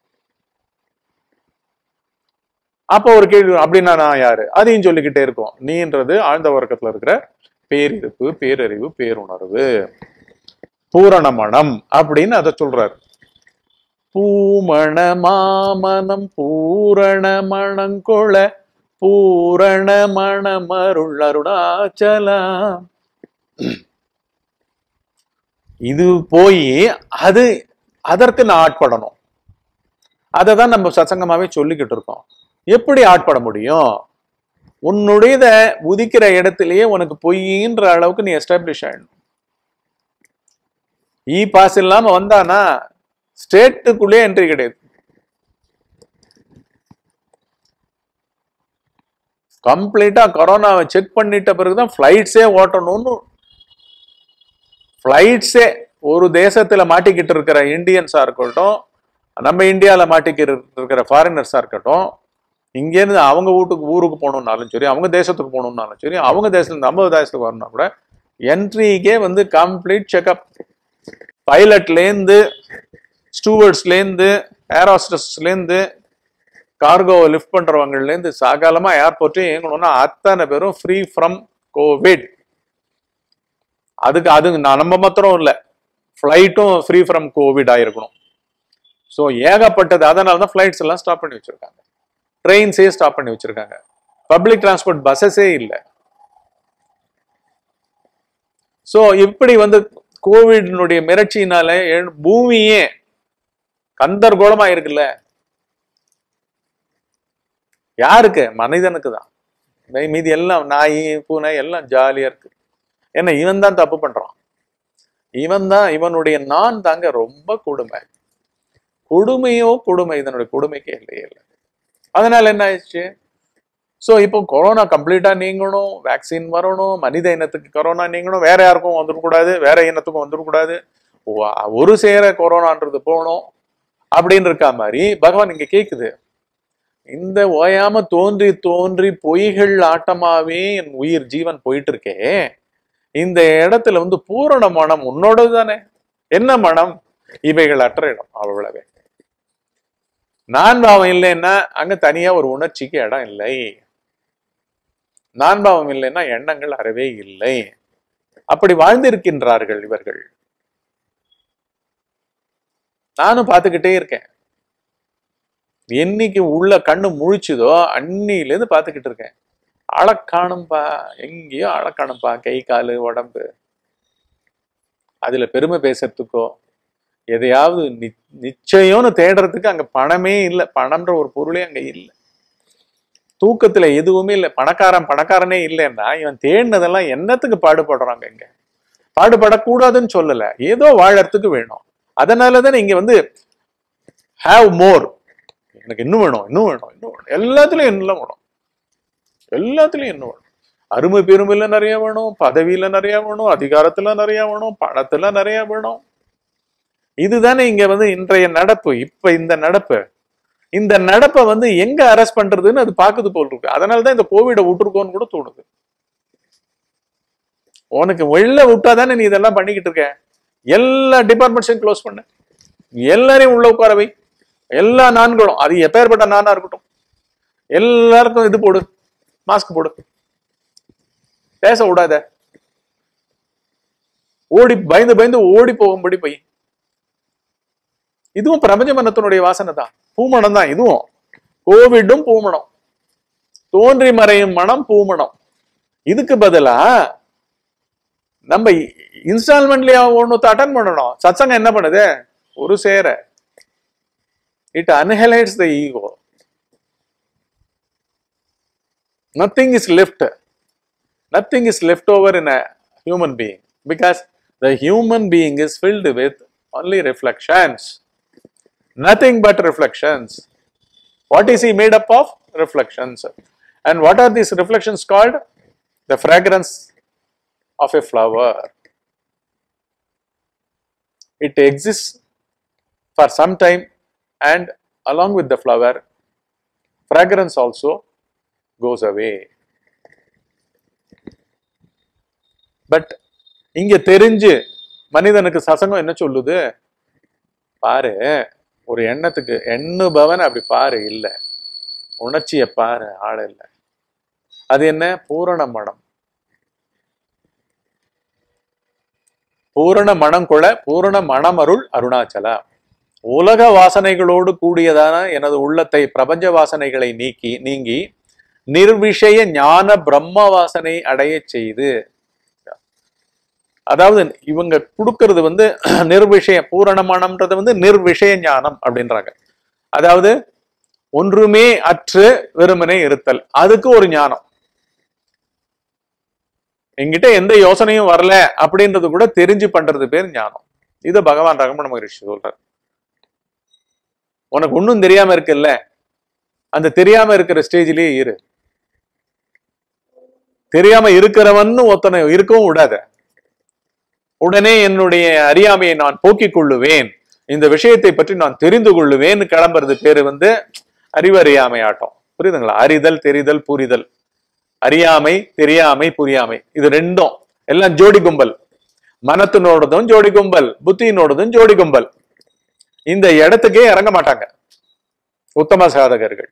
அப்போ ஒரு கேள்வி வரும், அப்படின்னா நான் யாரு அதையும் சொல்லிக்கிட்டே இருக்கோம் நீன்றது ஆழ்ந்த வர்க்கத்துல இருக்கிற பேரிருப்பு பேரறிவு பேருணர்வு பூரண மனம் அப்படின்னு அதை சொல்றாரு பூமண மாமனம் பூரண மணங்கொள பூரண மணமருள் அருணாச்சலம் இது போய் அது அதற்கு நான் ஆட்படணும் அதை தான் நம்ம சசங்கமாவே சொல்லிக்கிட்டு இருக்கோம் எப்படி ஆட்பட முடியும் உன்னுடையத உதிக்கிற இடத்திலேயே உனக்கு பொய்ன்ற அளவுக்கு நீ எஸ்டாப்ளிஷ் ஆயிடணும் இ பாஸ் இல்லாம வந்தானா ஸ்டேட்டுக்குள்ளே என்ட்ரி கிடையாது கம்ப்ளீட்டா கொரோனாவை செக் பண்ணிட்ட பிறகுதான் ஃபிளைட்ஸே ஓட்டணும்னு ஃபிளைட்ஸே ஒரு தேசத்துல மாட்டிக்கிட்டு இருக்கிற இந்தியன்ஸா இருக்கட்டும் நம்ம இந்தியால மாட்டிக்கிட்டு இருக்கிற ஃபாரினர்ஸா இருக்கட்டும் இங்கேருந்து அவங்க வீட்டுக்கு ஊருக்கு போகணும்னாலும் சரி அவங்க தேசத்துக்கு போகணும்னாலும் சரி அவங்க தேசத்துல நம்ம தேசத்துக்கு வரணும்னா கூட என்ட்ரிக்கே வந்து கம்ப்ளீட் செக்அப் பைலட்லேருந்து ஸ்டூவர்ட்ஸ்லேருந்து ஏர் ஹாஸ்டஸ்லேருந்து கார்கோவை லிஃப்ட் பண்றவங்கலேருந்து சகலமா ஏர்போர்ட்டையும் இயங்கணும்னா அத்தனை பேரும் ஃப்ரீ ஃப்ரம் கோவிட் அதுக்கு அது நான் நம்ம மாத்திரம் இல்லை ஃப்ளைட்டும் ஃப்ரீ ஃப்ரம் கோவிட் ஆயிருக்கணும் ஸோ ஏகப்பட்டது அதனால தான் ஃப்ளைட்ஸ் எல்லாம் ஸ்டாப் பண்ணி வச்சிருக்காங்க ட்ரெயின்ஸே ஸ்டாப் பண்ணி வச்சிருக்காங்க பப்ளிக் டிரான்ஸ்போர்ட் பஸ்ஸஸே இல்லை ஸோ இப்படி வந்து கோவிட்னுடைய மிரட்சியினால எழு- பூமியே கந்தர்கோளமா இருக்குல்ல யாருக்கு மனிதனுக்கு தான் மீ- மீதி எல்லாம் நாய் பூனை எல்லாம் ஜாலியா இருக்கு ஏன்னா இவன் தான் தப்பு பண்றான் இவன் தான் இவனுடைய நான் தாங்க ரொம்ப கொடுமை கொடுமையோ கொடுமை இதனுடைய கொடுமைக்கே இல்லையே இல்லை அதனால என்ன ஆயிடுச்சு ஸோ இப்போ கொரோனா கம்ப்ளீட்டா நீங்கணும் வேக்சின் வரணும் மனித இனத்துக்கு கொரோனா நீங்கணும் வேற யாருக்கும் வந்துடக்கூடாது வேற இனத்துக்கும் வந்துடக்கூடாது ஒ- ஒரு சேர கொரோனான்றது போகணும் அப்படின்னு இருக்கா மாதிரி பகவான் இங்க கேக்குது இந்த ஓயாம தோன்றி தோன்றி பொய்கள் ஆட்டமாவே என் உயிர் ஜீவன் போயிட்டு இருக்கே இந்த இடத்துல வந்து பூரண மனம் உன்னோடது தானே என்ன மனம் இவைகள் அற்ற இடம் அவ்வளவே நான் பாவம் இல்லைன்னா அங்க தனியா ஒரு உணர்ச்சிக்கு இடம் இல்லை நான் பாவம் இல்லைன்னா எண்ணங்கள் அறவே இல்லை அப்படி வாழ்ந்திருக்கின்றார்கள் இவர்கள் நானும் பார்த்துக்கிட்டே இருக்கேன் என்னைக்கு உள்ள கண்ணு முழிச்சுதோ அன்னிலேருந்து பார்த்துக்கிட்டு இருக்கேன் அழக்காணும்பா எங்கேயோ அழக்காணும்பா கை காலு உடம்பு அதுல பெருமை பேசுறதுக்கோ எதையாவது நி- நிச்சயம்னு தேடுறதுக்கு அங்க பணமே இல்லை பணம்ன்ற ஒரு பொருளே அங்க இல்லை தூக்கத்துல எதுவுமே இல்லை பணக்காரன் பணக்காரனே இல்லைன்னா இவன் தேடினதெல்லாம் என்னத்துக்கு பாடுபடுறாங்க இங்க பாடுபடக்கூடாதுன்னு சொல்லல ஏதோ வாழறதுக்கு வேணும் அதனாலதான் இங்க வந்து ஹாவ் மோர் எனக்கு இன்னும் வேணும் இன்னும் வேணும் இன்னும் வேணும் எல்லாத்துலயும் இன்னும் வேணும் எல்லாத்துலயும் இன்னும் வேணும் அருமை பெருமையில நிறைய வேணும் பதவியில நிறைய வேணும் அதிகாரத்துல நிறைய வேணும் பணத்துல நிறைய வேணும் இதுதானே இங்க வந்து இன்றைய நடப்பு இப்ப இந்த நடப்பு இந்த நடப்பை வந்து எங்க அரெஸ்ட் பண்றதுன்னு அது பாக்குது போல் இருக்கு அதனாலதான் இந்த கோவிட விட்டுருக்கோன்னு கூட தோணுது உனக்கு வெளில விட்டாதானே நீ இதெல்லாம் பண்ணிக்கிட்டு இருக்க எல்லா டிபார்ட்மெண்ட்ஸையும் க்ளோஸ் பண்ணு எல்லாரையும் உள்ள உட்கார வை எல்லா நான்களும் அது எப்பேற்பட்ட நானா இருக்கட்டும் எல்லாருக்கும் இது போடு மாஸ்க் போடு பேச விடாத ஓடி பயந்து பயந்து ஓடி போகும்படி போய் இதுவும் பிரபஞ்ச மனத்தினுடைய வாசனை தான் பூமணம் தான் இதுவும் கோவிடும் பூமணம் தோன்றி மறையும் மனம் பூமணம் இதுக்கு பதிலா நம்ம இன்ஸ்டால்மெண்ட்லயா ஒண்ணு அட்டன் பண்ணணும் சத்சங்கம் என்ன பண்ணுது ஒரு சேர it annihilates the ego nothing is left nothing is left over in a human being because the human being is filled with only reflections nothing but reflections what is he made up of reflections and what are these reflections called the fragrance of a flower it exists for some time and along with the flower fragrance also goes away but இங்க தெரிஞ்சு மனிதனுக்கு சசங்கம் என்ன சொல்லுது பாரு ஒரு எண்ணத்துக்கு எண்ணுபவன் அப்படி பாரு இல்ல உணர்ச்சியை பாரு ஆள இல்ல அது என்ன பூரண மனம் பூரண மனம் கொள பூரண மனமருள் அருணாச்சலா உலக வாசனைகளோடு கூடியதான எனது உள்ளத்தை பிரபஞ்ச வாசனைகளை நீக்கி நீங்கி நிர்விஷய ஞான பிரம்ம வாசனை அடைய செய்து அதாவது இவங்க கொடுக்கறது வந்து நிர்விஷய பூரணமானம்ன்றது வந்து நிர்விஷய ஞானம் அப்படின்றாங்க அதாவது ஒன்றுமே அற்று வெறுமனே இருத்தல் அதுக்கு ஒரு ஞானம் என்கிட்ட எந்த யோசனையும் வரல அப்படின்றது கூட தெரிஞ்சு பண்றது பேர் ஞானம் இது பகவான் ரகமண மகரிஷி சொல்றார் உனக்கு ஒன்றும் தெரியாம இருக்குல்ல அந்த தெரியாம இருக்கிற ஸ்டேஜ்லயே இரு தெரியாம இருக்கிறவன்னு ஒத்தனை இருக்கவும் விடாத உடனே என்னுடைய அறியாமையை நான் போக்கிக் கொள்ளுவேன் இந்த விஷயத்தை பற்றி நான் தெரிந்து கொள்ளுவேன் கிளம்புறது பேரு வந்து அறிவறியாமை ஆட்டம் புரியுதுங்களா அறிதல் தெரிதல் புரிதல் அறியாமை தெரியாமை புரியாமை இது ரெண்டும் எல்லாம் ஜோடி கும்பல் மனத்தினோடதும் ஜோடி கும்பல் புத்தியினோடதும் ஜோடி கும்பல் இந்த இடத்துக்கே இறங்க மாட்டாங்க உத்தம சாதகர்கள்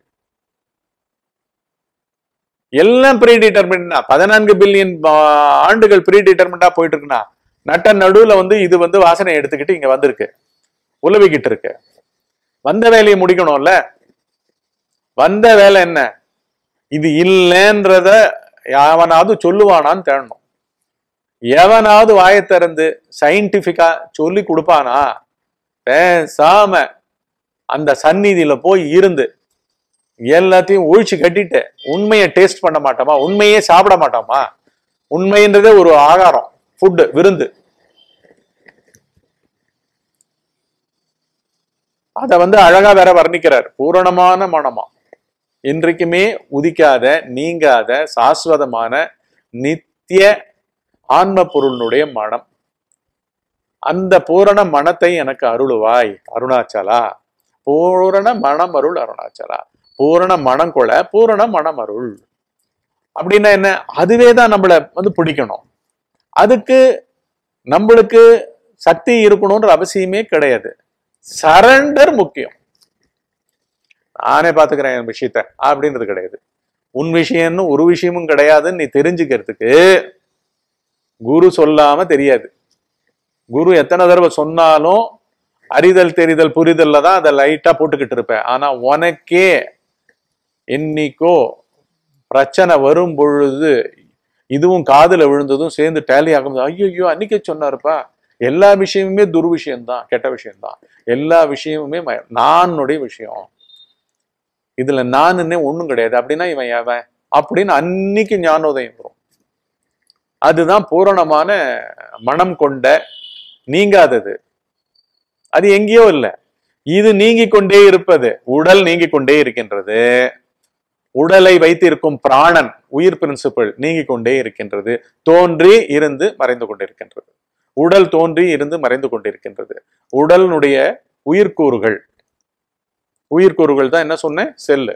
எல்லாம் ப்ரீ டிட்டர்மினா பதினான்கு பில்லியன் ஆண்டுகள் ப்ரீ டிட்டர்மினா போயிட்டு இருக்குன்னா நட்ட நடுவுல வந்து இது வந்து வாசனை எடுத்துக்கிட்டு இங்க வந்திருக்கு உலவிக்கிட்டு இருக்கு வந்த வேலையை முடிக்கணும்ல வந்த வேலை என்ன இது இல்லைன்றத எவனாவது சொல்லுவானான்னு தேடணும் எவனாவது வாயை திறந்து சயின்டிபிக்கா சொல்லி கொடுப்பானா பேசாம அந்த சந்நிதியில போய் இருந்து எல்லாத்தையும் ஒழிச்சு கட்டிட்டு உண்மையை டேஸ்ட் பண்ண மாட்டோமா உண்மையே சாப்பிட மாட்டோமா உண்மைன்றதே ஒரு ஆகாரம் ஃபுட்டு விருந்து அத வந்து அழகா வேற வர்ணிக்கிறார் பூரணமான மனமா இன்றைக்குமே உதிக்காத நீங்காத சாஸ்வதமான நித்திய ஆன்ம பொருளினுடைய மனம் அந்த பூரண மனத்தை எனக்கு அருளுவாய் அருணாச்சலா பூரண மனம் அருள் அருணாச்சலா பூரண மனம் கொல பூரண மனம் அருள் அப்படின்னா என்ன அதுவே தான் நம்மளை வந்து பிடிக்கணும் அதுக்கு நம்மளுக்கு சக்தி இருக்கணும்ன்ற அவசியமே கிடையாது சரண்டர் முக்கியம் நானே பாத்துக்கிறேன் என் விஷயத்த அப்படின்றது கிடையாது உன் விஷயம்னு ஒரு விஷயமும் கிடையாதுன்னு நீ தெரிஞ்சுக்கிறதுக்கு குரு சொல்லாம தெரியாது குரு எத்தனை தடவை சொன்னாலும் அறிதல் தெரிதல் புரிதல்ல தான் அதை லைட்டா போட்டுக்கிட்டு இருப்பேன் ஆனா உனக்கே என்னைக்கோ பிரச்சனை வரும் பொழுது இதுவும் காதுல விழுந்ததும் சேர்ந்து டேலி ஆகும்போது ஐயோ அன்னைக்கே சொன்னாருப்பா எல்லா விஷயமுமே துர்விஷயம்தான் கெட்ட விஷயம்தான் எல்லா விஷயமுமே ம- நானுடைய விஷயம் இதுல நானுன்னே ஒண்ணும் கிடையாது அப்படின்னா இவன் எவன் அப்படின்னு அன்னைக்கு ஞானோதயம் வரும் அதுதான் பூரணமான மனம் கொண்ட நீங்காதது அது எங்கேயோ இல்லை இது நீங்கிக் கொண்டே இருப்பது உடல் நீங்கிக் கொண்டே இருக்கின்றது உடலை வைத்திருக்கும் பிராணன் உயிர் பிரின்சிபிள் நீங்கிக் கொண்டே இருக்கின்றது தோன்றி இருந்து மறைந்து கொண்டிருக்கின்றது உடல் தோன்றி இருந்து மறைந்து கொண்டிருக்கின்றது உடலினுடைய உயிர்க்கூறுகள் உயிர்க்கூறுகள் தான் என்ன சொன்னேன் செல்லு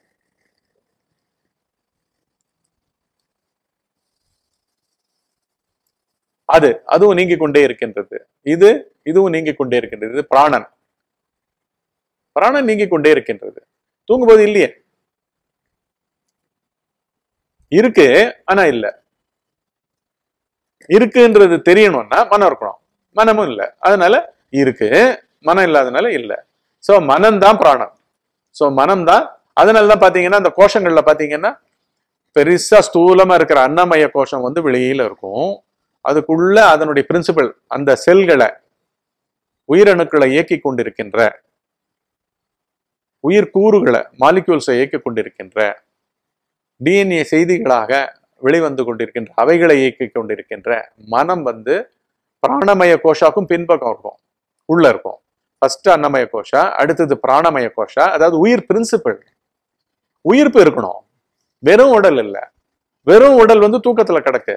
அது அதுவும் நீங்கிக் கொண்டே இருக்கின்றது இது இதுவும் நீங்கிக் கொண்டே இருக்கின்றது இது பிராணன் பிராணன் நீங்கிக் கொண்டே இருக்கின்றது தூங்கும்போது இல்லையே இருக்கு ஆனா இல்ல இருக்குன்றது தெரியணும்னா மனம் இருக்கணும் மனமும் இல்ல அதனால இருக்கு மனம் இல்லாதனால இல்ல சோ மனம் தான் பிராணம் சோ மனம் தான் அதனால தான் பாத்தீங்கன்னா அந்த கோஷங்கள்ல பாத்தீங்கன்னா பெருசா ஸ்தூலமா இருக்கிற அன்னமய கோஷம் வந்து வெளியில இருக்கும் அதுக்குள்ள அதனுடைய பிரின்சிபல் அந்த செல்களை உயிரணுக்களை இயக்கி கொண்டிருக்கின்ற உயிர் கூறுகளை மாலிக்யூல்ஸை இயக்கிக் கொண்டிருக்கின்ற டிஎன்ஏ செய்திகளாக வெளிவந்து கொண்டிருக்கின்ற அவைகளை இயக்கிக் கொண்டிருக்கின்ற மனம் வந்து பிராணமய கோஷாக்கும் பின்பக்கம் இருக்கும் உள்ள இருக்கும் ஃபர்ஸ்ட் அன்னமய கோஷா அடுத்தது பிராணமய கோஷா அதாவது உயிர் பிரின்சிபல் உயிர்ப்பு இருக்கணும் வெறும் உடல் இல்ல வெறும் உடல் வந்து தூக்கத்துல கிடக்கு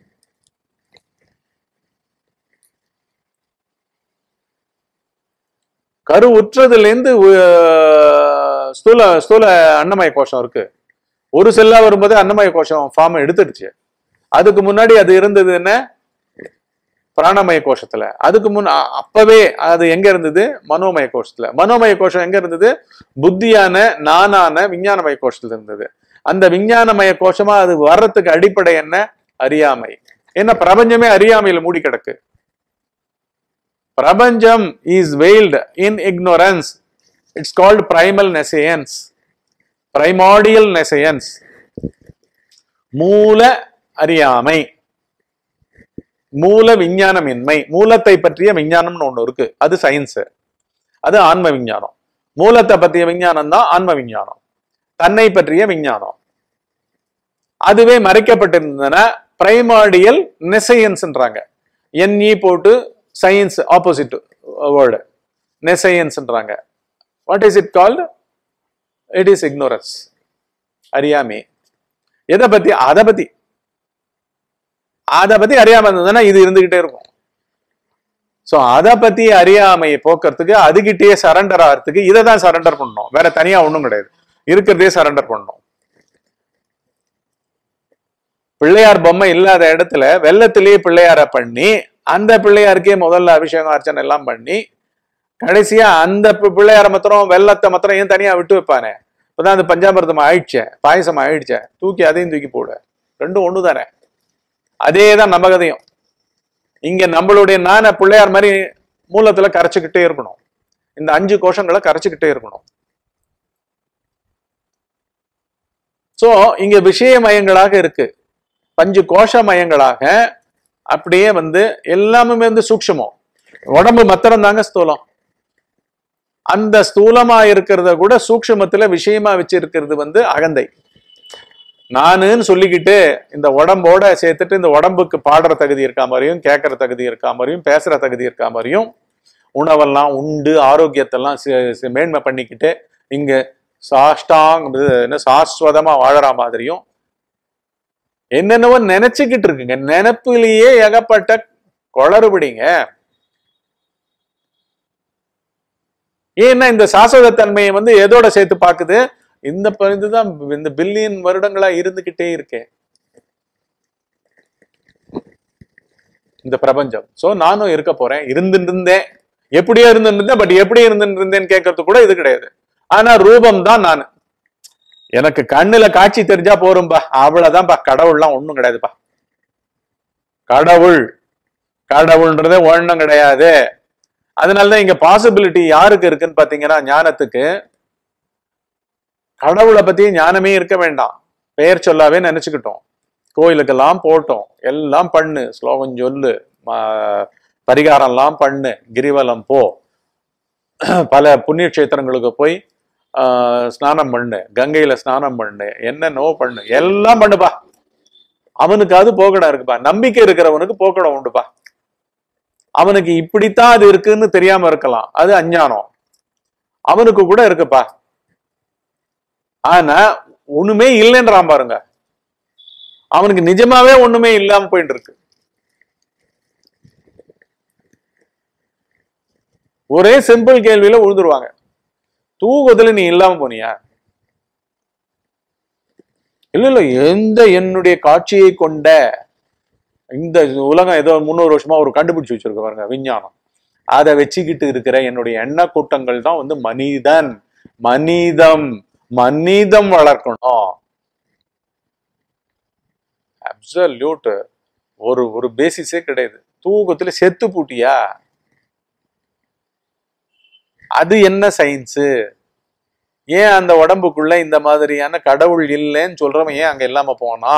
கரு உற்றதுல இருந்து உ- ஸ்தூல ஸ்தூல அன்னமய கோஷம் இருக்கு ஒரு செல்லா வரும்போது அன்னமய கோஷம் ஃபார்ம் எடுத்துடுச்சு அதுக்கு முன்னாடி அது இருந்தது என்ன பிராணமய கோஷத்துல அதுக்கு முன் அ- அப்பவே அது எங்க இருந்தது மனோமய கோஷத்துல மனோமய கோஷம் எங்க இருந்தது புத்தியான நானான விஞ்ஞானமய கோஷத்துல இருந்தது அந்த விஞ்ஞானமய கோஷமா அது வர்றதுக்கு அடிப்படை என்ன அறியாமை ஏன்னா பிரபஞ்சமே அறியாமையில மூடி கிடக்கு பிரபஞ்சம் is veiled in ignorance it's called primal nescience primordial nescience மூல அறியாமை மூல விஞ்ஞானமின்மை மூலத்தை பற்றிய விஞ்ஞானம்னு ஒண்ணு இருக்கு அது சயின்ஸ் அது ஆன்ம விஞ்ஞானம் மூலத்தை பற்றிய விஞ்ஞானம் தான் ஆன்ம விஞ்ஞானம் தன்னை பற்றிய விஞ்ஞானம் அதுவே மறைக்கப்பட்டிருந்ததுன்னா பிரைமாடியல் நெசையன்ஸ்ன்றாங்க என்இ போட்டு சயின்ஸ் ஆப்போசிட் வேர்டு நெசையன்ஸ்ன்றாங்க what is it called it is ignorance அறியாமை எதை பத்தி அதை பத்தி அதை பத்தி அறியாம இருந்ததுன்னா இது இருந்துகிட்டே இருக்கும் சோ அதை பத்தி அறியாமையை போக்குறதுக்கு அதுகிட்டயே சரண்டர் ஆகிறதுக்கு இதை தான் சரண்டர் பண்ணணும் வேற தனியா ஒண்ணும் கிடையாது இருக்கிறதே சரண்டர் பண்ணணும் பிள்ளையார் பொம்மை இல்லாத இடத்துல வெள்ளத்திலேயே பிள்ளையார பண்ணி அந்த பிள்ளையாருக்கே முதல்ல அபிஷேகம் அர்ச்சனை எல்லாம் பண்ணி கடைசியா அந்த பி- பிள்ளையார மாத்திரம் வெள்ளத்தை மாத்திரம் ஏன் தனியா விட்டு வைப்பானே இப்பதான் அது பஞ்சாமிர்தம் ஆயிடுச்சே பாயசம் ஆயிடுச்சே தூக்கி அதையும் தூக்கி போடு ரெண்டும் ஒண்ணு தானே அதே தான் நம்ம கதையும் இங்க நம்மளுடைய நான பிள்ளையார் மாதிரி மூலத்துல கரைச்சுக்கிட்டே இருக்கணும் இந்த அஞ்சு கோஷங்களை கரைச்சுக்கிட்டே இருக்கணும் சோ இங்க விஷயமயங்களாக இருக்கு பஞ்சு கோஷமயங்களாக அப்படியே வந்து எல்லாமே வந்து சூக்ஷமம் உடம்பு மத்திரம் தாங்க ஸ்தூலம் அந்த ஸ்தூலமா இருக்கிறத கூட சூக்ஷமத்துல விஷயமா வச்சிருக்கிறது வந்து அகந்தை நானுன்னு சொல்லிக்கிட்டு இந்த உடம்போட சேர்த்துட்டு இந்த உடம்புக்கு பாடுற தகுதி இருக்கா மாதிரியும் கேட்கற தகுதி இருக்கா மாதிரியும் பேசுற தகுதி இருக்கா மாதிரியும் உணவெல்லாம் உண்டு ஆரோக்கியத்தெல்லாம் சி- சி- மேன்மை பண்ணிக்கிட்டு இங்க சாஷ்டாங் இது என்ன சாஸ்வதமா வாழற மாதிரியும் என்னென்னவோ நினைச்சுக்கிட்டு இருக்குங்க நினைப்புலயே ஏகப்பட்ட குளறுபடிங்க ஏன்னா இந்த சாஸ்வத தன்மையை வந்து எதோட சேர்த்து பாக்குது இந்த ப- இதுதான் இந்த பில்லியன் வருடங்களா இருந்துகிட்டே இருக்கே இந்த பிரபஞ்சம் சோ நானும் இருக்க போறேன் இருந்துட்டு இருந்தேன் எப்படியோ இருந்துட்டு இருந்தேன் பட் எப்படி இருந்துட்டு இருந்தேன்னு கேட்கறது கூட இது கிடையாது ஆனா ரூபம் தான் நான் எனக்கு கண்ணுல காட்சி தெரிஞ்சா போரும்பா அவ்வளவுதான்ப்பா கடவுள்லாம் ஒண்ணும் கிடையாதுப்பா கடவுள் கடவுள்ன்றதே ஒண்ணும் கிடையாது அதனாலதான் இங்க பாசிபிலிட்டி யாருக்கு இருக்குன்னு பாத்தீங்கன்னா ஞானத்துக்கு கடவுளை பத்தி ஞானமே இருக்க வேண்டாம் பெயர் சொல்லாவே நினைச்சுக்கிட்டோம் கோயிலுக்கெல்லாம் போட்டோம் எல்லாம் பண்ணு ஸ்லோகம் சொல்லு ம- பரிகாரம்லாம் பண்ணு கிரிவலம் போ பல புண்ணிய கஷேத்திரங்களுக்கு போய் ஆஹ், ஸ்நானம் பண்ணு கங்கையில ஸ்நானம் பண்ணு என்னென்னவோ பண்ணு எல்லாம் பண்ணுப்பா அவனுக்கு அது போக்கடம் இருக்குப்பா நம்பிக்கை இருக்கிறவனுக்கு போக்கடம் உண்டுப்பா அவனுக்கு இப்படித்தான் அது இருக்குன்னு தெரியாம இருக்கலாம் அது அஞ்ஞானம் அவனுக்கு கூட இருக்குப்பா ஆனா ஒண்ணுமே இல்லைன்றான் பாருங்க அவனுக்கு நிஜமாவே ஒண்ணுமே இல்லாம போயிட்டு இருக்கு ஒரே சிம்பிள் கேள்வியில உழுதுருவாங்க தூக்கத்துல நீ இல்லாம போனியா இல்ல இல்ல எந்த என்னுடைய காட்சியை கொண்ட இந்த உலகம் ஏதோ முந்நூறு வருஷமா ஒரு கண்டுபிடிச்சு வச்சிருக்க பாருங்க விஞ்ஞானம் அதை வச்சுக்கிட்டு இருக்கிற என்னுடைய எண்ண கூட்டங்கள் தான் வந்து மனிதன் மனிதம் மனிதம் வளர்க்கணும் அப்சல்யூட் ஒரு ஒரு பேசிஸே கிடையாது தூக்கத்துல செத்து பூட்டியா அது என்ன சயின்ஸு ஏன் அந்த உடம்புக்குள்ள இந்த மாதிரியான கடவுள் இல்லைன்னு சொல்றவன் ஏன் அங்க இல்லாம போனா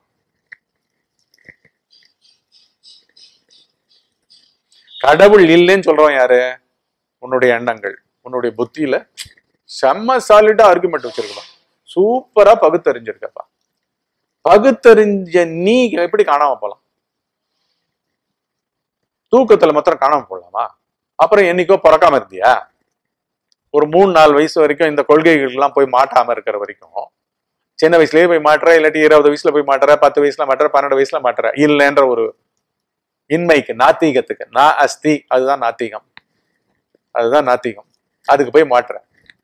கடவுள் இல்லைன்னு சொல்றவன் யாரு உன்னுடைய எண்ணங்கள் உன்னுடைய புத்தியில செம்ம சாலிடா ஆர்குமெண்ட் வச்சிருக்கலாம் சூப்பரா பகுத்தறிஞ்சிருக்கப்பா பகுத்தறிஞ்ச நீ எப்படி காணாம போலாம் தூக்கத்துல மாத்திரம் காணாம போடலாமா அப்புறம் என்னைக்கோ பிறக்காம இருந்தியா ஒரு மூணு நாலு வயசு வரைக்கும் இந்த கொள்கைகள்லாம் போய் மாட்டாம இருக்கிற வரைக்கும் சின்ன வயசுலயே போய் மாட்டுற இல்லாட்டி இருபது வயசுல போய் மாட்டுற பத்து வயசுல மாட்டுற பன்னெண்டு வயசுல மாட்டுற இல்லைன்ற ஒரு இன்மைக்கு நாத்திகத்துக்கு நா அஸ்தி அதுதான் நாத்திகம் அதுதான் நாத்திகம் அதுக்கு போய் மாட்டுற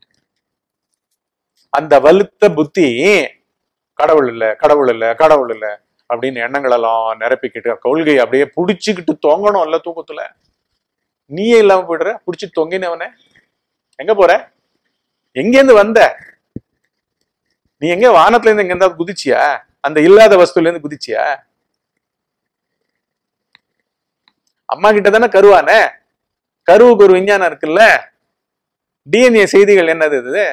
அந்த வலுத்த புத்தி கடவுள் இல்ல கடவுள் இல்ல கடவுள் இல்ல அப்படின்னு எண்ணங்கள் எல்லாம் நிரப்பிக்கிட்டு கொள்கை அப்படியே புடிச்சுக்கிட்டு தொங்கணும் இல்ல தூக்கத்துல நீயே இல்லாம போயிடுற புடிச்சு தொங்கினவனே எங்க போற எங்கேருந்து வந்த நீ எங்க வானத்துல இருந்து எங்க இருந்தா குதிச்சியா அந்த இல்லாத வஸ்துல இருந்து குதிச்சியா அம்மா கிட்ட தானே கருவானே கருவுக்கு ஒரு விஞ்ஞானம் இருக்குல்ல டிஎன்ஏ செய்திகள் என்னது இது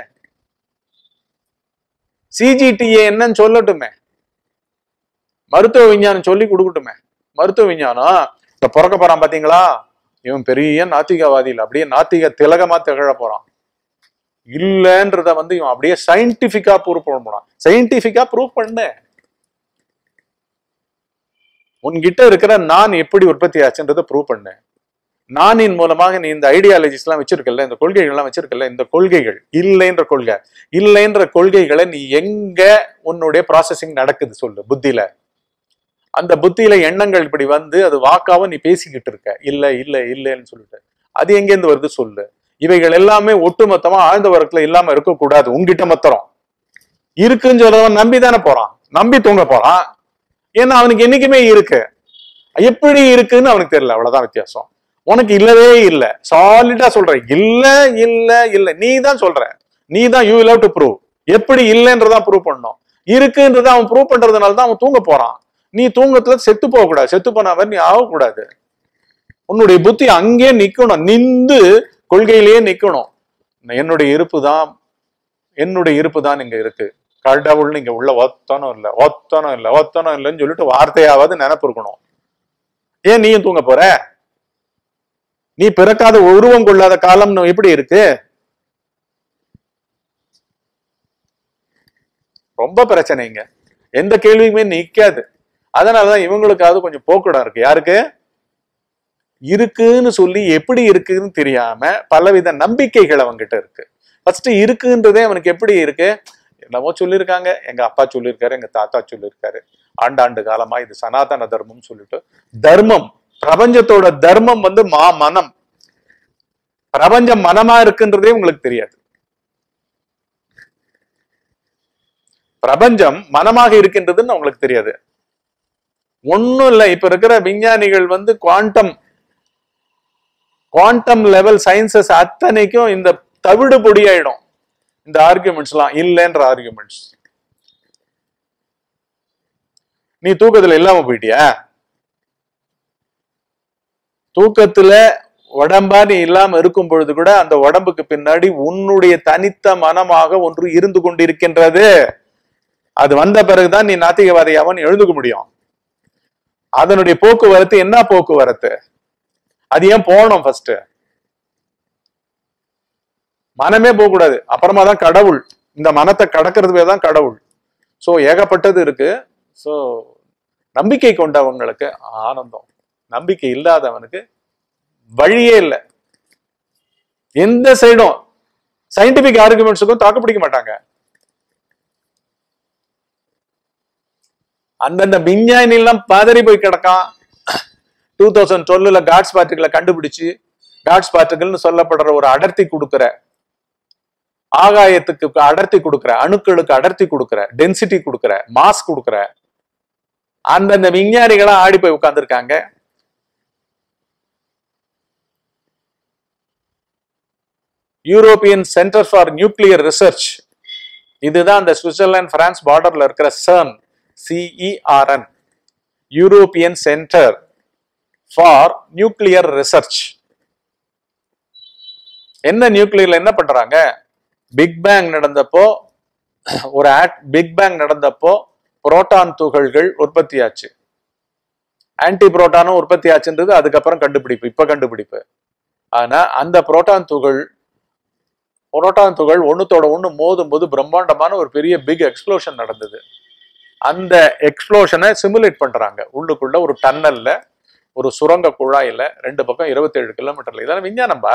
சிஜிடிஏ என்னன்னு சொல்லட்டுமே மருத்துவ விஞ்ஞானம் சொல்லி கொடுக்கட்டுமே மருத்துவ விஞ்ஞானம் இப்ப பிறக்க போறான் பாத்தீங்களா இவன் பெரிய நாத்திகவாதி இல்ல அப்படியே நாத்திக திலகமா திகழ போறான் இல்லன்றத வந்து இவன் அப்படியே சயின்டிபிக்கா ப்ரூவ் பண்ண போறான் சயின்டிபிக்கா ப்ரூவ் பண்ணு உன்கிட்ட இருக்கிற நான் எப்படி உற்பத்தி ஆச்சுன்றதை ப்ரூவ் பண்ணு நானின் மூலமாக நீ இந்த ஐடியாலஜிஸ் எல்லாம் வச்சிருக்கல இந்த கொள்கைகள் எல்லாம் வச்சிருக்கல இந்த கொள்கைகள் இல்லைன்ற கொள்கை இல்லைன்ற கொள்கைகளை நீ எங்க உன்னுடைய ப்ராசஸிங் நடக்குது சொல்லு புத்தியில அந்த புத்தியில எண்ணங்கள் இப்படி வந்து அது வாக்காவ நீ பேசிக்கிட்டு இருக்க இல்ல இல்ல இல்லைன்னு சொல்லிட்டு அது எங்கேருந்து வருது சொல்லு இவைகள் எல்லாமே ஒட்டுமொத்தமா ஆழ்ந்த வரத்துல இல்லாம இருக்கக்கூடாது உங்ககிட்ட மொத்தம் இருக்குன்னு சொல்றவன் நம்பி தானே போறான் நம்பி தூங்க போறான் ஏன்னா அவனுக்கு என்னைக்குமே இருக்கு எப்படி இருக்குன்னு அவனுக்கு தெரியல அவ்வளவுதான் வித்தியாசம் உனக்கு இல்லவே இல்ல சாலிடா சொல்ற இல்ல இல்ல இல்ல நீ தான் சொல்ற நீ தான் யூ லவ் டு ப்ரூவ் எப்படி இல்லைன்றதான் ப்ரூவ் பண்ணணும் இருக்குன்றத அவன் ப்ரூவ் பண்றதுனால தான் அவன் தூங்க போறான் நீ தூங்கத்துல செத்து போக கூடாது செத்து போன மாதிரி நீ ஆகக்கூடாது உன்னுடைய புத்தி அங்கே நிக்கணும் நிந்து கொள்கையிலேயே நிக்கணும் என்னுடைய இருப்பு தான் என்னுடைய இருப்பு தான் இங்க இருக்கு கடவுள்னு இங்க உள்ள ஒத்தனும் இல்ல ஒத்தனும் இல்ல ஒத்தனும் இல்லைன்னு சொல்லிட்டு வார்த்தையாவது நினைப்பு இருக்கணும் ஏன் நீயும் தூங்க போற நீ பிறக்காத உருவம் கொள்ளாத காலம் எப்படி இருக்கு ரொம்ப பிரச்சனைங்க எந்த கேள்வியுமே நிக்காது அதனாலதான் இவங்களுக்காவது கொஞ்சம் போக்குடம் இருக்கு யாருக்கு இருக்குன்னு சொல்லி எப்படி இருக்குன்னு தெரியாம பலவித நம்பிக்கைகள் அவங்ககிட்ட இருக்கு ஃபர்ஸ்ட் இருக்குன்றதே அவனுக்கு எப்படி இருக்கு என்னமோ சொல்லியிருக்காங்க எங்க அப்பா சொல்லியிருக்காரு எங்க தாத்தா சொல்லியிருக்காரு ஆண்டாண்டு காலமா இது சனாதன தர்மம் சொல்லிட்டு தர்மம் பிரபஞ்சத்தோட தர்மம் வந்து மா மனம் பிரபஞ்சம் மனமா இருக்குன்றதே உங்களுக்கு தெரியாது பிரபஞ்சம் மனமாக இருக்கின்றதுன்னு உங்களுக்கு தெரியாது ஒண்ணும் இல்லை இப்ப இருக்கிற விஞ்ஞானிகள் வந்து குவாண்டம் குவாண்டம் லெவல் சயின்சஸ் அத்தனைக்கும் இந்த தவிடு பொடியாயிடும் இந்த ஆர்குமெண்ட்ஸ் எல்லாம் இல்லைன்ற ஆர்குமெண்ட்ஸ் நீ தூக்கத்துல இல்லாம போயிட்டியா தூக்கத்துல உடம்பா நீ இல்லாம இருக்கும் பொழுது கூட அந்த உடம்புக்கு பின்னாடி உன்னுடைய தனித்த மனமாக ஒன்று இருந்து கொண்டிருக்கின்றது அது வந்த பிறகுதான் நீ நாத்திகவாதியாவன் எழுந்துக்க முடியும் அதனுடைய போக்குவரத்து என்ன போக்குவரத்து அது ஏன் போகணும் ஃபர்ஸ்ட் மனமே போகக்கூடாது அப்புறமா தான் கடவுள் இந்த மனத்தை கடக்கிறது பேர் தான் கடவுள் சோ ஏகப்பட்டது இருக்கு சோ நம்பிக்கை கொண்டவங்களுக்கு ஆனந்தம் நம்பிக்கை இல்லாதவனுக்கு வழியே இல்லை எந்த சைடும் சயின்டிபிக் ஆர்குமெண்ட்ஸுக்கும் தாக்கு பிடிக்க மாட்டாங்க அந்தந்த விஞ்ஞானி எல்லாம் பதறி போய் கிடக்கான் டூ தௌசண்ட் டுவெல்ல காட்ஸ் பார்ட்டிகளை கண்டுபிடிச்சு காட்ஸ் பார்ட்டிகள்னு சொல்லப்படுற ஒரு அடர்த்தி கொடுக்குற ஆகாயத்துக்கு அடர்த்தி கொடுக்குற அணுக்களுக்கு அடர்த்தி கொடுக்குற டென்சிட்டி கொடுக்குற மாஸ் கொடுக்குற அந்தந்த விஞ்ஞானிகளா ஆடி போய் உட்கார்ந்துருக்காங்க European centre for nuclear research இதுதான் அந்த சுவிட்சர்லாந்து பிரான்ஸ் பார்டர்ல இருக்கிற CERN C E R N European centre for nuclear research என்ன நியூக்ளியர்ல என்ன பண்றாங்க பிக் பேங் நடந்தப்போ ஒரு ஆட் பிக் பேங் நடந்தப்போ புரோட்டான் துகள்கள் உற்பத்தி ஆச்சு ஆன்டி புரோட்டானும் உற்பத்தி ஆச்சுன்றது அதுக்கப்புறம் கண்டுபிடிப்பு இப்ப கண்டுபிடிப்பு ஆனா அந்த புரோட்டான் துகள் புரோட்டான் துகள் ஒண்ணுத்தோட ஒண்ணு மோதும் போது பிரம்மாண்டமான ஒரு பெரிய பிக் எக்ஸ்ப்ளோஷன் நடந்தது அந்த எக்ஸ்ப்ளோஷனை சிமுலேட் பண்றாங்க உள்ளுக்குள்ள ஒரு டன்னல்ல ஒரு சுரங்க குழாயில ரெண்டு பக்கம் இருபத்தேழு கிலோமீட்டர்ல இதெல்லாம் விஞ்ஞானம்பா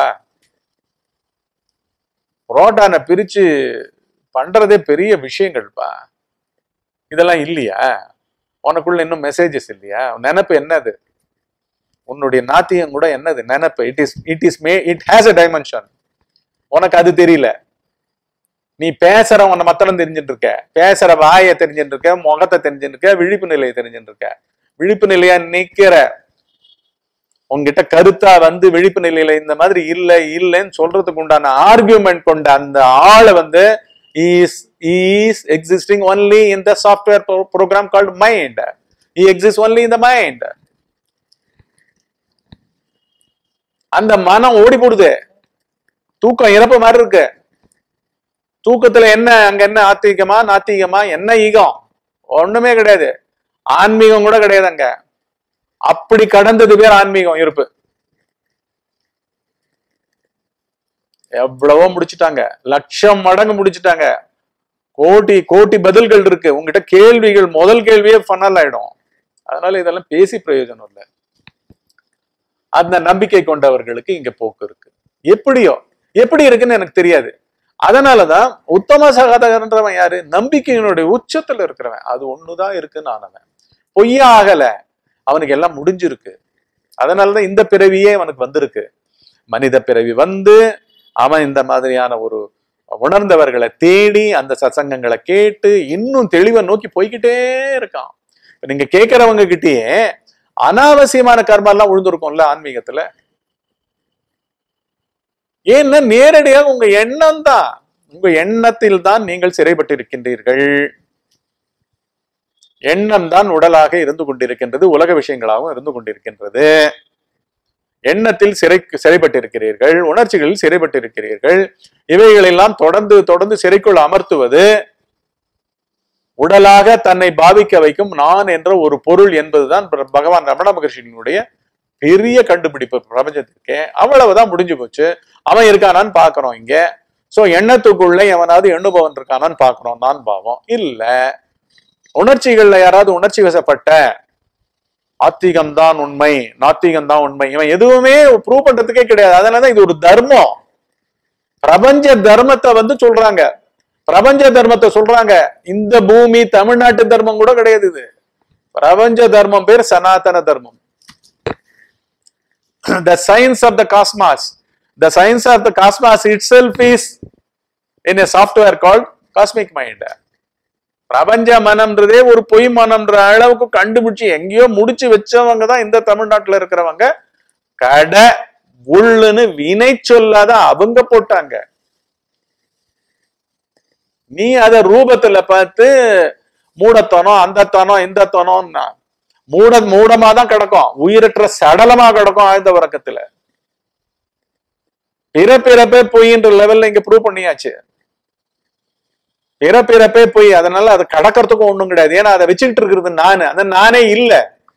புரோட்டானை பிரிச்சு பண்றதே பெரிய விஷயங்கள்ப்பா இதெல்லாம் இல்லையா உனக்குள்ள இன்னும் மெசேஜஸ் இல்லையா நினப்பு என்னது உன்னுடைய நாத்தியம் கூட என்னது நினப்பு it is it is may it has a dimension உனக்கு அது தெரியல நீ பேசுற உன்னை மத்தளம் தெரிஞ்சுட்டு இருக்க பேசுற வாயை தெரிஞ்சுட்டு இருக்க முகத்தை தெரிஞ்சுட்டு இருக்க விழிப்பு நிலையை தெரிஞ்சுட்டு இருக்க விழிப்பு நிலையா நிக்கிற உங்ககிட்ட கருத்தா வந்து விழிப்பு நிலையில இந்த மாதிரி இல்ல இல்லைன்னு சொல்றதுக்கு உண்டான ஆர்கியூமெண்ட் கொண்ட அந்த ஆளை வந்து is is existing only in the software program called mind I exist only in the mind அந்த மனம் ஓடி போடுது தூக்கம் இறப்பு மாதிரி இருக்கு தூக்கத்துல என்ன அங்க என்ன ஆத்திகமா நாத்திகமா என்ன ஈகம் ஒண்ணுமே கிடையாது ஆன்மீகம் கூட கிடையாது அங்க அப்படி கடந்தது பேர் ஆன்மீகம் இருப்பு எவ்வளவோ முடிச்சுட்டாங்க லட்சம் மடங்கு முடிச்சுட்டாங்க கோடி கோடி பதில்கள் இருக்கு உங்ககிட்ட கேள்விகள் முதல் கேள்வியே ஃபனல் ஆயிடும் அதனால இதெல்லாம் பேசி பிரயோஜனம் இல்லை அந்த நம்பிக்கை கொண்டவர்களுக்கு இங்க போக்கு இருக்கு எப்படியோ எப்படி இருக்குன்னு எனக்கு தெரியாது அதனாலதான் உத்தம சகோதரன்றவன் யாரு நம்பிக்கையினுடைய உச்சத்துல இருக்கிறவன் அது ஒண்ணுதான் இருக்குன்னு ஆனவன் பொய்யா ஆகல அவனுக்கு எல்லாம் முடிஞ்சிருக்கு அதனாலதான் இந்த பிறவியே அவனுக்கு வந்திருக்கு மனித பிறவி வந்து அவன் இந்த மாதிரியான ஒரு உணர்ந்தவர்களை தேடி அந்த சத்சங்கங்களை கேட்டு இன்னும் தெளிவை நோக்கி போய்கிட்டே இருக்கான் இப்ப நீங்க கேட்கறவங்க கிட்டயே அனாவசியமான கர்மெல்லாம் விழுந்திருக்கும்ல ஆன்மீகத்துல ஏன்னா நேரடியாக உங்க எண்ணம் தான் உங்க எண்ணத்தில் தான் நீங்கள் சிறைப்பட்டிருக்கின்றீர்கள் எண்ணம் தான் உடலாக இருந்து கொண்டிருக்கின்றது உலக விஷயங்களாகவும் இருந்து கொண்டிருக்கின்றது எண்ணத்தில் சிறை சிறைப்பட்டிருக்கிறீர்கள் உணர்ச்சிகளில் சிறைப்பட்டிருக்கிறீர்கள் இவைகளெல்லாம் தொடர்ந்து தொடர்ந்து சிறைக்குள் அமர்த்துவது உடலாக தன்னை பாவிக்க வைக்கும் நான் என்ற ஒரு பொருள் என்பதுதான் பிர- பகவான் ரமண மகர்ஷியினுடைய பெரிய கண்டுபிடிப்பு பிரபஞ்சத்திற்கே அவ்வளவுதான் முடிஞ்சு போச்சு அவன் இருக்கானான்னு பாக்குறோம் இங்க சோ எண்ணத்துக்குள்ள எவனாவது எண்ணுபவன் இருக்கானான்னு பாக்குறோம் நான் பாவம் இல்ல உணர்ச்சிகள்ல யாராவது உணர்ச்சி வசப்பட்ட ஆத்திகம் தான் உண்மை நாத்திகம் தான் உண்மை இவன் எதுவுமே ப்ரூவ் பண்றதுக்கே கிடையாது அதனாலதான் இது ஒரு தர்மம் பிரபஞ்ச தர்மத்தை வந்து சொல்றாங்க பிரபஞ்ச தர்மத்தை சொல்றாங்க இந்த பூமி தமிழ்நாட்டு தர்மம் கூட கிடையாது இது பிரபஞ்ச தர்மம் பேர் சனாதன தர்மம் the science of the cosmos the science of the cosmos itself is in a software called cosmic mind பிரபஞ்ச மனம்ன்றதே ஒரு பொய் மனம்ன்ற அளவுக்கு கண்டுபிடிச்சு எங்கேயோ முடிச்சு வச்சவங்க தான் இந்த தமிழ்நாட்டுல இருக்கிறவங்க கடை உள்ளுன்னு வினை சொல்லாத அவங்க போட்டாங்க நீ அத ரூபத்துல பார்த்து மூடத்தனம் அந்த தனம் இந்த தனம்னா மூட மூடமா தான் கிடக்கும் உயிரற்ற சடலமா கிடக்கும் ஆழ்ந்த உறக்கத்துல பிறப்பிறப்பே பொய்ன்ற லெவல்ல இங்க ப்ரூவ் பண்ணியாச்சு பிறப்பிறப்பே பொய் அதனால அதை கடக்கிறதுக்கும் ஒண்ணும் கிடையாது ஏன்னா அதை வச்சுக்கிட்டு இருக்கிறது நானு அந்த நானே இல்ல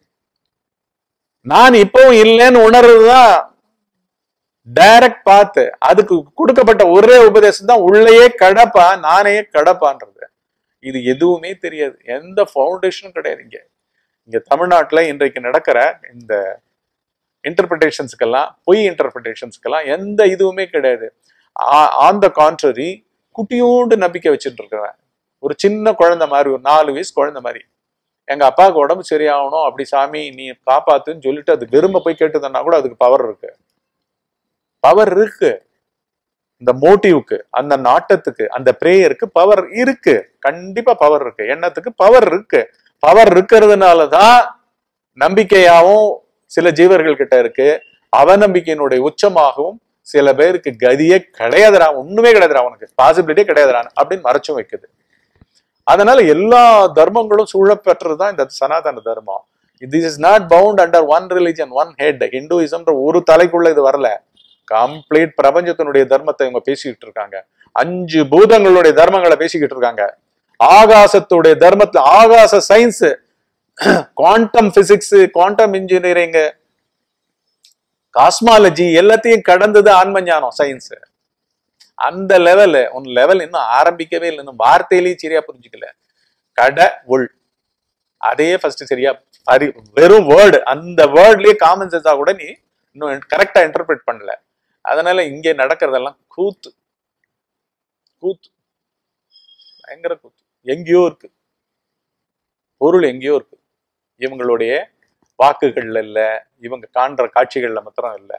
நான் இப்பவும் இல்லைன்னு உணர்றதுதான் டைரக்ட் பார்த்து அதுக்கு கொடுக்கப்பட்ட ஒரே உபதேசம் தான் உள்ளேயே கடப்பா நானே கடப்பான்றது இது எதுவுமே தெரியாது எந்த ஃபவுண்டேஷனும் கிடையாது இங்க இங்க தமிழ்நாட்டுல இன்றைக்கு நடக்கிற இந்த இன்டர்பிரிட்டேஷன்ஸ்க்கெல்லாம் பொய் இன்டர்பிரிட்டேஷன்ஸ்க்கெல்லாம் எந்த இதுவுமே கிடையாது ஆன் த கான்ட்ரரி குட்டியோண்டு நம்பிக்கை வச்சுட்டு இருக்கிறேன் ஒரு சின்ன குழந்தை மாதிரி ஒரு நாலு வயசு குழந்தை மாதிரி எங்க அப்பாவுக்கு உடம்பு சரியாகணும் அப்படி சாமி நீ காப்பாத்துன்னு சொல்லிட்டு அது வெறும போய் கேட்டுதுன்னா கூட அதுக்கு பவர் இருக்கு பவர் இருக்கு இந்த மோட்டிவ்க்கு அந்த நாட்டத்துக்கு அந்த பிரேயருக்கு பவர் இருக்கு கண்டிப்பா பவர் இருக்கு எண்ணத்துக்கு பவர் இருக்கு பவர் இருக்கிறதுனாலதான் நம்பிக்கையாவும் சில ஜீவர்கள் கிட்ட இருக்கு அவநம்பிக்கையினுடைய உச்சமாகவும் சில பேருக்கு கதியே கிடையாதுடா ஒண்ணுமே கிடையாதுடா அவனுக்கு பாசிபிலிட்டியே கிடையாதுடா அப்படின்னு மறைச்சும் வைக்குது அதனால எல்லா தர்மங்களும் சூழப்பெற்றதுதான் இந்த சனாதன தர்மம் this is not bound under one religion one head ஹிந்துயிசம்ன்ற ஒரு தலைக்குள்ள இது வரல கம்ப்ளீட் பிரபஞ்சத்தினுடைய தர்மத்தை இவங்க பேசிக்கிட்டு இருக்காங்க அஞ்சு பூதங்களுடைய தர்மங்களை பேசிக்கிட்டு இருக்காங்க ஆகாசத்துடைய தர்மத்துல ஆகாச science quantum physics quantum engineering cosmology எல்லாத்தையும் கடந்தது ஆன்ம ஞானம் சயின்ஸ் அந்த லெவல் உன் லெவல் இன்னும் ஆரம்பிக்கவே இல்லை இன்னும் வார்த்தையிலேயே சரியா புரிஞ்சுக்கல கடை உள் அதையே ஃபர்ஸ்ட் சரியா அறி வெறும் வேர்டு அந்த வேர்ட்லயே காமன் சென்ஸா கூட நீ இன்னும் கரெக்டா இன்டர்பிரேட் பண்ணல அதனால இங்க நடக்கிறதெல்லாம் கூத்து கூத்து பயங்கர கூத்து எங்கேயோ இருக்கு பொருள் எங்கேயோ இருக்கு இவங்களுடைய வாக்குகள்ல இல்ல இவங்க காண்ற காட்சிகள்ல மாத்திரம் இல்ல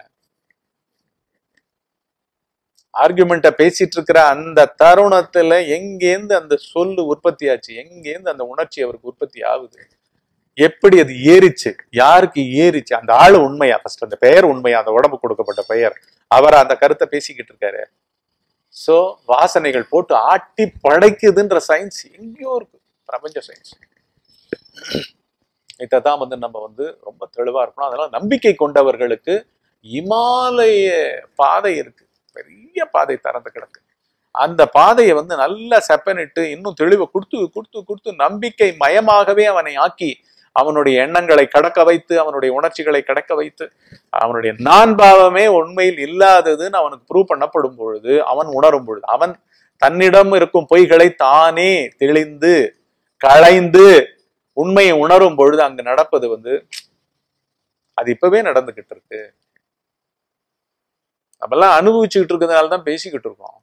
ஆர்குமெண்ட்ட பேசிட்டு இருக்கிற அந்த தருணத்துல எங்கேருந்து அந்த சொல்லு உற்பத்தி ஆச்சு எங்கேருந்து அந்த உணர்ச்சி அவருக்கு உற்பத்தி ஆகுது எப்படி அது ஏறிச்சு யாருக்கு ஏறிச்சு அந்த ஆளு உண்மையா ஃபர்ஸ்ட் அந்த பெயர் உண்மையா அந்த உடம்பு கொடுக்கப்பட்ட பெயர் அவர் அந்த கருத்தை பேசிக்கிட்டு இருக்காரு சோ வாசனைகள் போட்டு ஆட்டி படைக்குதுன்ற சயின்ஸ் எங்கேயோ இருக்கு பிரபஞ்ச சயின்ஸ் இதைத்தான் வந்து நம்ம வந்து ரொம்ப தெளிவா இருக்கணும் அதனால நம்பிக்கை கொண்டவர்களுக்கு இமாலய பாதை இருக்கு பெரிய பாதை திறந்து கிடக்கு அந்த பாதையை வந்து நல்லா செப்பனிட்டு இன்னும் தெளிவை கொடுத்து கொடுத்து கொடுத்து நம்பிக்கை மயமாகவே அவனை ஆக்கி அவனுடைய எண்ணங்களை கடக்க வைத்து அவனுடைய உணர்ச்சிகளை கடக்க வைத்து அவனுடைய நான் பாவமே உண்மையில் இல்லாததுன்னு அவனுக்கு ப்ரூவ் பண்ணப்படும் பொழுது அவன் உணரும் பொழுது அவன் தன்னிடம் இருக்கும் பொய்களை தானே தெளிந்து களைந்து உண்மையை உணரும் பொழுது அங்கு நடப்பது வந்து அது இப்பவே நடந்துகிட்டு இருக்கு நம்மெல்லாம் அனுபவிச்சுக்கிட்டு இருக்கிறதுனால தான் பேசிக்கிட்டு இருக்கோம்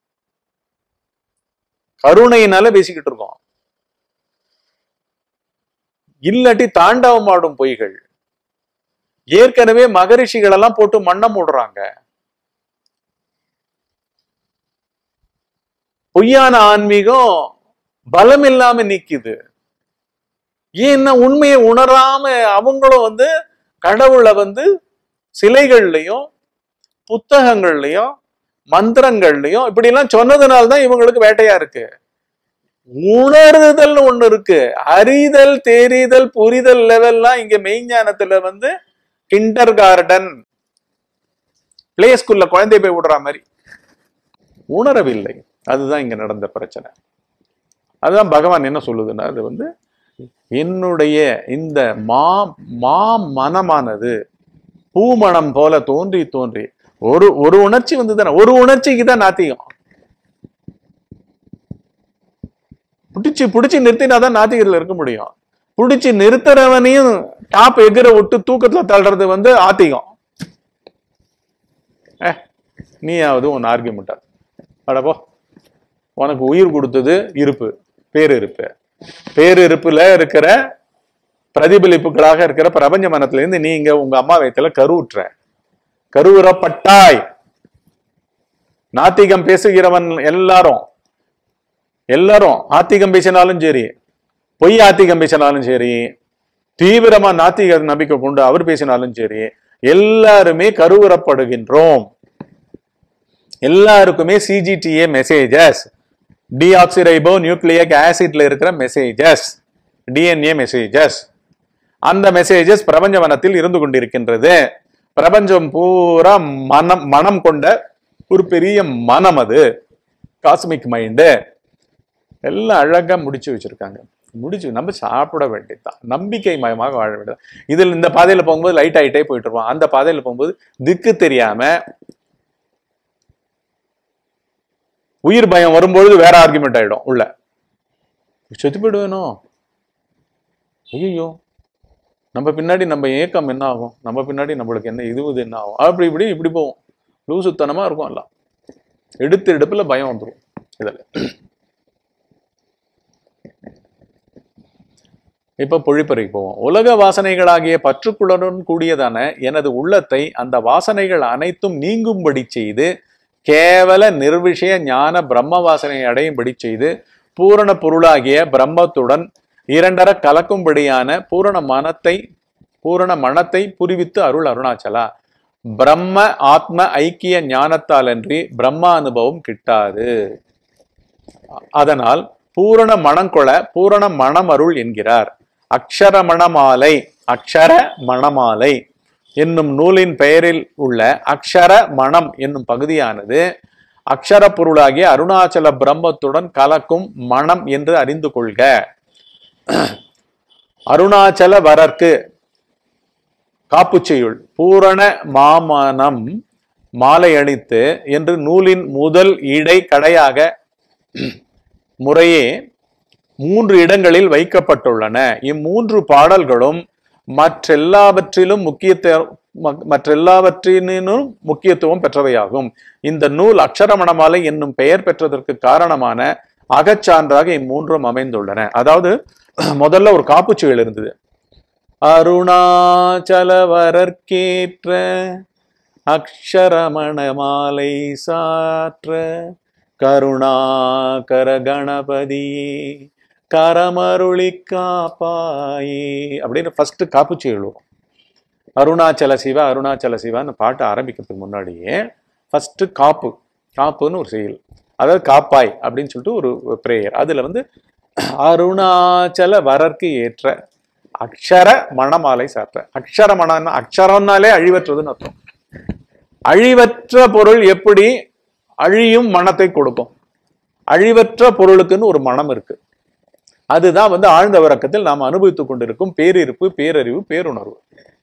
கருணையினால பேசிக்கிட்டு இருக்கோம் இல்லாட்டி தாண்டவம் ஆடும் பொய்கள் ஏற்கனவே மகரிஷிகள் எல்லாம் போட்டு மண்ணம் மூடுறாங்க பொய்யான ஆன்மீகம் பலம் இல்லாம நிக்குது ஏன்னா உண்மையை உணராம அவங்களும் வந்து கடவுளை வந்து சிலைகள்லயும் புத்தகங்கள்லயும் மந்திரங்கள்லயும் இப்படி எல்லாம் சொன்னதுனால தான் இவங்களுக்கு வேட்டையா இருக்கு உணருதல் ஒண்ணு இருக்கு அறிதல் தெரிதல் புரிதல் லெவல்லாம் இங்க மெய்ஞானத்துல வந்து கிண்டர் கார்டன் பிளே ஸ்கூல்ல குழந்தை போய் விடுற மாதிரி உணரவில்லை அதுதான் இங்க நடந்த பிரச்சனை அதுதான் பகவான் என்ன சொல்லுதுன்னா அது வந்து என்னுடைய இந்த மா மா மனமானது பூமணம் போல தோன்றி தோன்றி ஒரு ஒரு உணர்ச்சி வந்து தானே ஒரு உணர்ச்சிக்கு தான் நாத்திகம் பிடிச்சு பிடிச்சு நிறுத்தினாதான் நாத்திகத்துல இருக்க முடியும் பிடிச்சு நிறுத்துறவனையும் டாப் எகிற விட்டு தூக்கத்துல தள்ளுறது வந்து ஆத்திகம் ஏ நீயாவது உன் ஆர்கியூமெண்டா அடப்போ உனக்கு உயிர் கொடுத்தது இருப்பு பேரிருப்பு பேரிருப்புல இருக்கிற பிரதிபலிப்புகளாக இருக்கிற பிரபஞ்ச மனத்துல இருந்து நீங்க உங்க அம்மா வயத்துல கருவுற்ற கருவுறப்பட்டாய் நாத்திகம் பேசுகிறவன் எல்லாரும் எல்லாரும் ஆத்திகம் பேசினாலும் சரி பொய் ஆத்திகம் பேசினாலும் சரி தீவிரமா நாத்திக நம்பிக்கை கொண்டு அவர் பேசினாலும் சரி எல்லாருமே கருவுறப்படுகின்றோம் எல்லாருக்குமே சிஜிடிஏ மெசேஜஸ் டிஆக்சிரைபோ நியூக்ளியிக் ஆசிட்ல இருக்கிற மெசேஜஸ் டிஎன்ஏ மெசேஜஸ் அந்த மெசேஜஸ் பிரபஞ்ச வனத்தில் இருந்து கொண்டிருக்கின்றது பிரபஞ்சம் பூரா மனம் மனம் கொண்ட ஒரு பெரிய மனம் அது காஸ்மிக் மைண்டு எல்லாம் அழகா முடிச்சு வச்சிருக்காங்க முடிச்சு நம்ம சாப்பிட வேண்டியதுதான் நம்பிக்கை மயமாக வாழ வேண்டியது இதில் இந்த பாதையில போகும்போது லைட் ஆயிட்டே போயிட்டு இருப்போம் அந்த பாதையில போகும்போது திக்கு தெரியாம உயிர் பயம் வரும்பொழுது வேற ஆர்குமெண்ட் ஆயிடும் உள்ள செத்து போயிடுவேனோ ஐயோ நம்ம பின்னாடி நம்ம ஏக்கம் என்ன ஆகும் நம்ம பின்னாடி நம்மளுக்கு என்ன இதுவது என்ன ஆகும் அப்படி இப்படி இப்படி போவோம் லூசுத்தனமா இருக்கும் எல்லாம் எடுத்து எடுப்புல பயம் வந்துடும் இதுல இப்ப பொழிப்பறைக்கு போவோம் உலக வாசனைகளாகிய பற்றுக்குள்ளனுடன் கூடியதான எனது உள்ளத்தை அந்த வாசனைகள் அனைத்தும் நீங்கும்படி செய்து கேவல நிர்விஷய ஞான பிரம்ம வாசனை அடையும்படி செய்து பூரண பொருளாகிய பிரம்மத்துடன் இரண்டர கலக்கும்படியான பூரண மனத்தை பூரண மனத்தை புரிவித்து அருள் அருணாச்சலா பிரம்ம ஆத்ம ஐக்கிய ஞானத்தாலன்றி பிரம்ம அனுபவம் கிட்டாது அதனால் பூரண மணங்கொள பூரண மணமருள் என்கிறார் அக்ஷர மணமாலை அக்ஷர மணமாலை என்னும் நூலின் பெயரில் உள்ள அக்ஷர மணம் என்னும் பகுதியானது அக்ஷர பொருளாகிய அருணாச்சல பிரம்மத்துடன் கலக்கும் மனம் என்று அறிந்து கொள்க அருணாச்சல வரற்கு காப்புச்செயுள் பூரண மாமனம் மாலை அணித்து என்று நூலின் முதல் இடை கடையாக முறையே மூன்று இடங்களில் வைக்கப்பட்டுள்ளன இம்மூன்று பாடல்களும் மற்றெல்லாவற்றிலும் முக்கியத்துவம் மற்றெல்லாவற்றினும் முக்கியத்துவம் பெற்றவையாகும் இந்த நூல் அக்ஷரமணமாலை என்னும் பெயர் பெற்றதற்கு காரணமான அகச்சான்றாக இம்மூன்றும் அமைந்துள்ளன அதாவது முதல்ல ஒரு காப்புச்செயல் இருந்தது அருணாச்சலவரற்கேற்ற அக்ஷரமண மாலை சாற்ற கருணாகர கணபதியே கரமருளி காப்பாயே அப்படின்னு ஃபர்ஸ்ட் காப்புச்சி எழுதுவோம் அருணாச்சல சிவா அருணாச்சல சிவான்னு பாட்டு ஆரம்பிக்கிறதுக்கு முன்னாடியே ஃபர்ஸ்ட் காப்பு காப்புன்னு ஒரு செயல் அதாவது காப்பாய் அப்படின்னு சொல்லிட்டு ஒரு பிரேயர் அதுல வந்து அருணாச்சல வரற்கு ஏற்ற அக்ஷர மணமாலை சாற்ற அக்ஷர மணம் அக்ஷரம்னாலே அழிவற்றதுன்னு அர்த்தம் அழிவற்ற பொருள் எப்படி அழியும் மனத்தை கொடுக்கும் அழிவற்ற பொருளுக்குன்னு ஒரு மனம் இருக்கு அதுதான் வந்து ஆழ்ந்த உறக்கத்தில் நாம் அனுபவித்துக் கொண்டிருக்கும் பேரிருப்பு பேரறிவு பேருணர்வு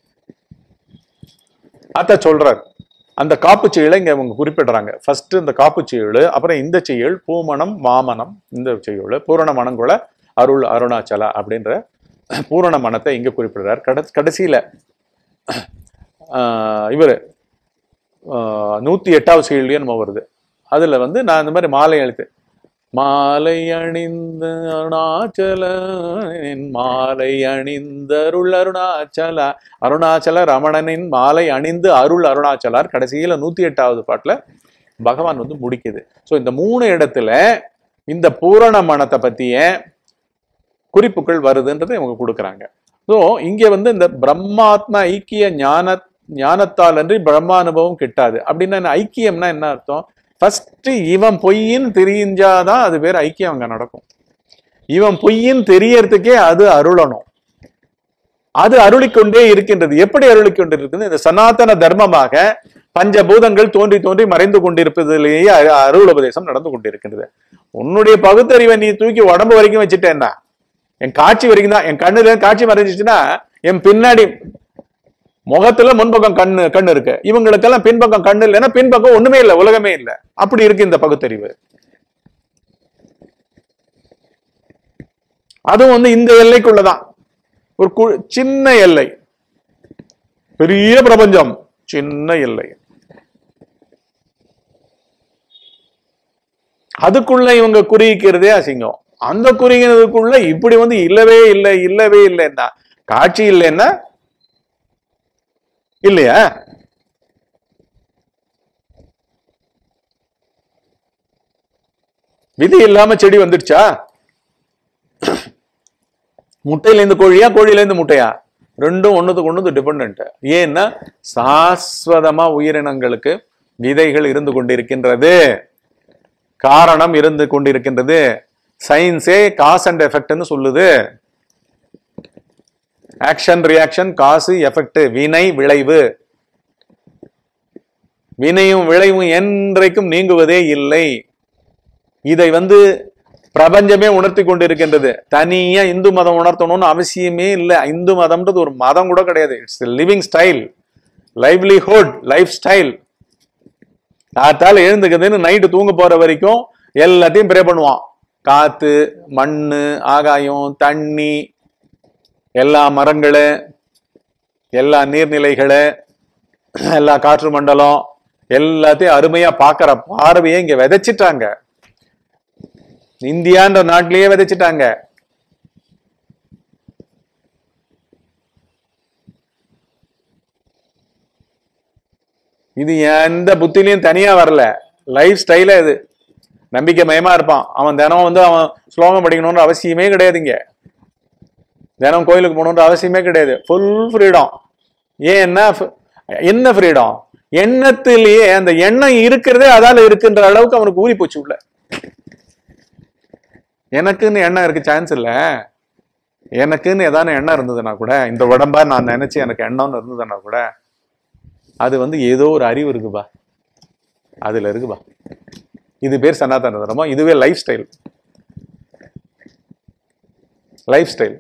அத சொல்றார் அந்த காப்பு செயலை இங்க அவங்க குறிப்பிடுறாங்க ஃபர்ஸ்ட் இந்த காப்பு செயல் அப்புறம் இந்த செயல் பூமணம் மாமனம் இந்த செயல் பூரண மணங்குள அருள் அருணாச்சலா அப்படின்ற பூரண மனத்தை இங்க குறிப்பிடுறார் கட கடைசியில ஆஹ் இவர் நூத்தி எட்டாவது செயலியே நம்ம வருது அதுல வந்து நான் இந்த மாதிரி மாலை அழித்து மாலை அணிந்த அருணாச்சல மாலை அணிந்த அருள் அருணாச்சல அருணாச்சல ரமணனின் மாலை அணிந்து அருள் அருணாச்சலார் கடைசியில நூத்தி எட்டாவது பாட்டுல பகவான் வந்து முடிக்குது ஸோ இந்த மூணு இடத்துல இந்த பூரண மனத்தை பத்திய குறிப்புகள் வருதுன்றதை இவங்க கொடுக்குறாங்க ஸோ இங்க வந்து இந்த பிரம்மாத்மா ஐக்கிய ஞான ஞானத்தால் அன்றி பிரம்மானுபவம் கிட்டாது அப்படின்னா என்ன? ஐக்கியம்னா என்ன அர்த்தம் ஃபர்ஸ்ட் இவன் பொய்ன்னு தெரிஞ்சாதான் அது பேர் ஐக்கியம் அங்க நடக்கும் இவன் பொய்ன்னு தெரியறதுக்கே அது அருளணும் அது அருளிக்கொண்டே இருக்கின்றது எப்படி அருளிக்கொண்டு இருக்குது இந்த சனாதன தர்மமாக பஞ்சபூதங்கள் தோன்றி தோன்றி மறைந்து கொண்டிருப்பதிலேயே அ- அருள் உபதேசம் நடந்து கொண்டிருக்கின்றது உன்னுடைய பகுத்தறிவை நீ தூக்கி உடம்பு வரைக்கும் வச்சுட்டேன்னா என் காட்சி வரைக்கும் தான் என் கண்ணுல காட்சி மறைஞ்சிச்சுன்னா என் பின்னாடி முகத்துல முன்பக்கம் கண்ணு கண்ணு இருக்கு இவங்களுக்கெல்லாம் பின்பக்கம் கண்ணு இல்லைன்னா பின்பக்கம் ஒண்ணுமே இல்லை உலகமே இல்லை அப்படி இருக்கு இந்த பகுத்தறிவு அதுவும் வந்து இந்த எல்லைக்குள்ளதான் ஒரு கு- சின்ன எல்லை பெரிய பிரபஞ்சம் சின்ன எல்லை அதுக்குள்ள இவங்க குறிக்கிறதே அசிங்கம் அந்த குறிக்கிறதுக்குள்ள இப்படி வந்து இல்லவே இல்லை இல்லவே இல்லைன்னா காட்சி இல்லைன்னா இல்லையா விதி இல்லாம செடி வந்துடுச்சா முட்டையில இருந்து கோழியா கோழியில இருந்து முட்டையா ரெண்டும் ஒண்ணுத்துக்கு ஒண்ணுது டிபெண்ட் ஏன்னா சாஸ்வதமா உயிரினங்களுக்கு விதைகள் இருந்து கொண்டிருக்கின்றது காரணம் இருந்து கொண்டிருக்கின்றது சயின்ஸே காஸ் அண்ட் எஃபெக்ட்னு சொல்லுது ஆக்ஷன் ரியாக்ஷன் காசு எஃபெக்ட் வினை விளைவு வினையும் விளைவும் என்றைக்கும் நீங்குவதே இல்லை இதை வந்து பிரபஞ்சமே உணர்த்தி கொண்டிருக்கின்றது தனியா இந்து மதம் உணர்த்தணும்னு அவசியமே இல்லை இந்து மதம்ன்றது ஒரு மதம் கூட கிடையாது it's living style livelihood life style காத்தால எழுந்துக்குதுன்னு நைட்டு தூங்க போற வரைக்கும் எல்லாத்தையும் ப்ரே பண்ணுவான் காத்து மண்ணு ஆகாயம் தண்ணி எல்லா மரங்களு எல்லா நீர்நிலைகளு எல்லா காற்று மண்டலம் எல்லாத்தையும் அருமையா பார்க்கிற பார்வையை இங்க விதைச்சிட்டாங்க இந்தியான்ற நாட்டிலேயே விதைச்சிட்டாங்க இது எந்த புத்திலையும் தனியா வரல லைஃப் ஸ்டைல இது நம்பிக்கை மயமா இருப்பான் அவன் தினம் வந்து அவன் ஸ்லோகம் படிக்கணும்ன்ற அவசியமே கிடையாதுங்க தினம் கோயிலுக்கு போகணுன்ற அவசியமே கிடையாது ஃபுல் ஃப்ரீடம் ஏன்னா f- என்ன ஃப்ரீடம் எண்ணத்திலேயே அந்த எண்ணம் இருக்கிறதே அதால இருக்குன்ற அளவுக்கு அவனுக்கு ஊறி போச்சு உள்ள எனக்குன்னு எண்ணம் இருக்கு சான்ஸ் இல்ல எனக்குன்னு ஏதான எண்ணம் இருந்ததுன்னா கூட இந்த உடம்பா நான் நினைச்சு எனக்கு எண்ணம்னு இருந்ததுன்னா கூட அது வந்து ஏதோ ஒரு அறிவு இருக்குப்பா அதுல இருக்குப்பா இது பேர் சனாதன தர்மம் இதுவே life style life style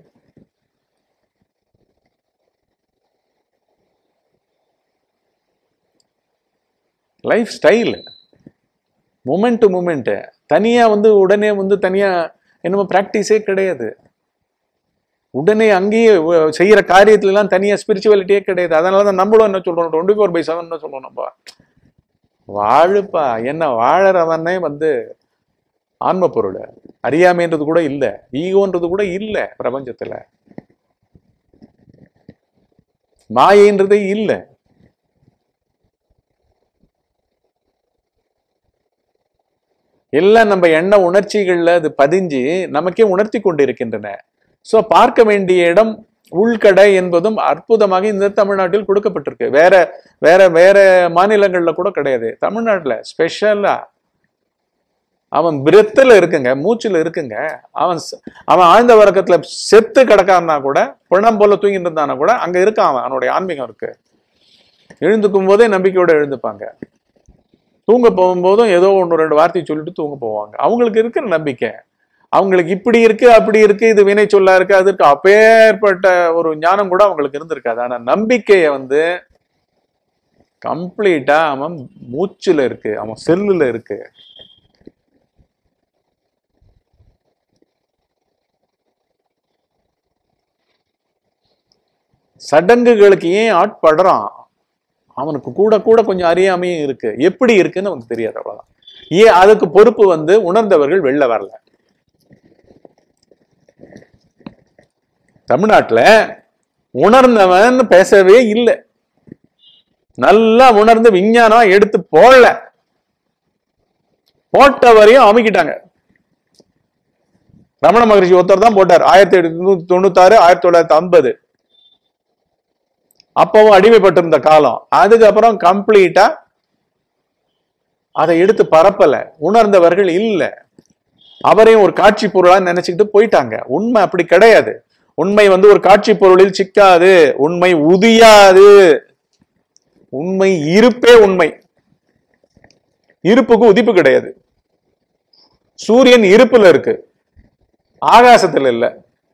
life style moment to moment தனியா வந்து உடனே வந்து தனியா என்னமோ ப்ராக்டிஸே கிடையாது உடனே அங்கேயே வ- செய்யற காரியத்துல எல்லாம் தனியா ஸ்பிரிச்சுவாலிட்டியே கிடையாது அதனால தான் நம்மளும் என்ன சொல்றோம் டுவெண்ட்டி ஃபோர் பை செவன் சொல்றோம் நம்ம வாழுப்பா என்ன வாழறவனே வந்து ஆன்ம பொருள் அறியாமைன்றது கூட இல்ல ஈகோன்றது கூட இல்ல பிரபஞ்சத்துல மாயைன்றதே இல்ல எல்லாம் நம்ம எண்ண உணர்ச்சிகள்ல அது பதிஞ்சு நமக்கே உணர்த்தி கொண்டிருக்கின்றன சோ பார்க்க வேண்டிய இடம் உள்கடை என்பதும் அற்புதமாக இந்த தமிழ்நாட்டில் கொடுக்கப்பட்டிருக்கு வேற வேற வேற மாநிலங்கள்ல கூட கிடையாது தமிழ்நாட்டுல ஸ்பெஷலா அவன் பிரெத்துல இருக்குங்க மூச்சுல இருக்குங்க அவன் ச- அவன் ஆழ்ந்த வர்க்கத்துல செத்து கிடக்கான்னா கூட பிணம் போல தூங்கிட்டு இருந்தானா கூட அங்க இருக்கான் அவன் அவனுடைய ஆன்மீகம் இருக்கு எழுந்துக்கும் போதே நம்பிக்கையோட எழுந்துப்பாங்க தூங்க போகும்போதும் ஏதோ ஒன்று ரெண்டு வார்த்தை சொல்லிட்டு தூங்க போவாங்க அவங்களுக்கு இருக்கிற நம்பிக்கை அவங்களுக்கு இப்படி இருக்கு அப்படி இருக்கு இது வினை சொல்லா இருக்கு அது இருக்கு அப்பேற்பட்ட ஒரு ஞானம் கூட அவங்களுக்கு இருந்திருக்காது ஆனா நம்பிக்கையை வந்து கம்ப்ளீட்டா அவன் மூச்சுல இருக்கு அவன் செல்லுல இருக்கு சடங்குகளுக்கு ஏன் ஆட்படுறான் அவனுக்கு கூட கூட கொஞ்சம் அறியாமையும் இருக்கு எப்படி இருக்குன்னு அவனுக்கு தெரியாது அவ்வளவுதான் ஏன் அதுக்கு பொறுப்பு வந்து உணர்ந்தவர்கள் வெளில வரல தமிழ்நாட்டுல உணர்ந்தவன் பேசவே இல்லை நல்லா உணர்ந்து விஞ்ஞானம் எடுத்து போடல போட்ட வரையும் அமுக்கிட்டாங்க ரமண மகரிஷி ஒருத்தர் தான் போட்டார் ஆயிரத்தி எட்நூத்தி தொண்ணூத்தாறு ஆயிரத்தி தொள்ளாயிரத்தி ஐம்பது அப்பவும் அடிமைப்பட்டிருந்த காலம் அதுக்கப்புறம் கம்ப்ளீட்டா அதை எடுத்து பரப்பல உணர்ந்தவர்கள் இல்ல அவரையும் ஒரு காட்சி பொருளா நினைச்சுக்கிட்டு போயிட்டாங்க உண்மை அப்படி கிடையாது உண்மை வந்து ஒரு காட்சி பொருளில் சிக்காது உண்மை உதியாது உண்மை இருப்பே உண்மை இருப்புக்கு உதிப்பு கிடையாது சூரியன் இருப்புல இருக்கு ஆகாசத்துல இல்ல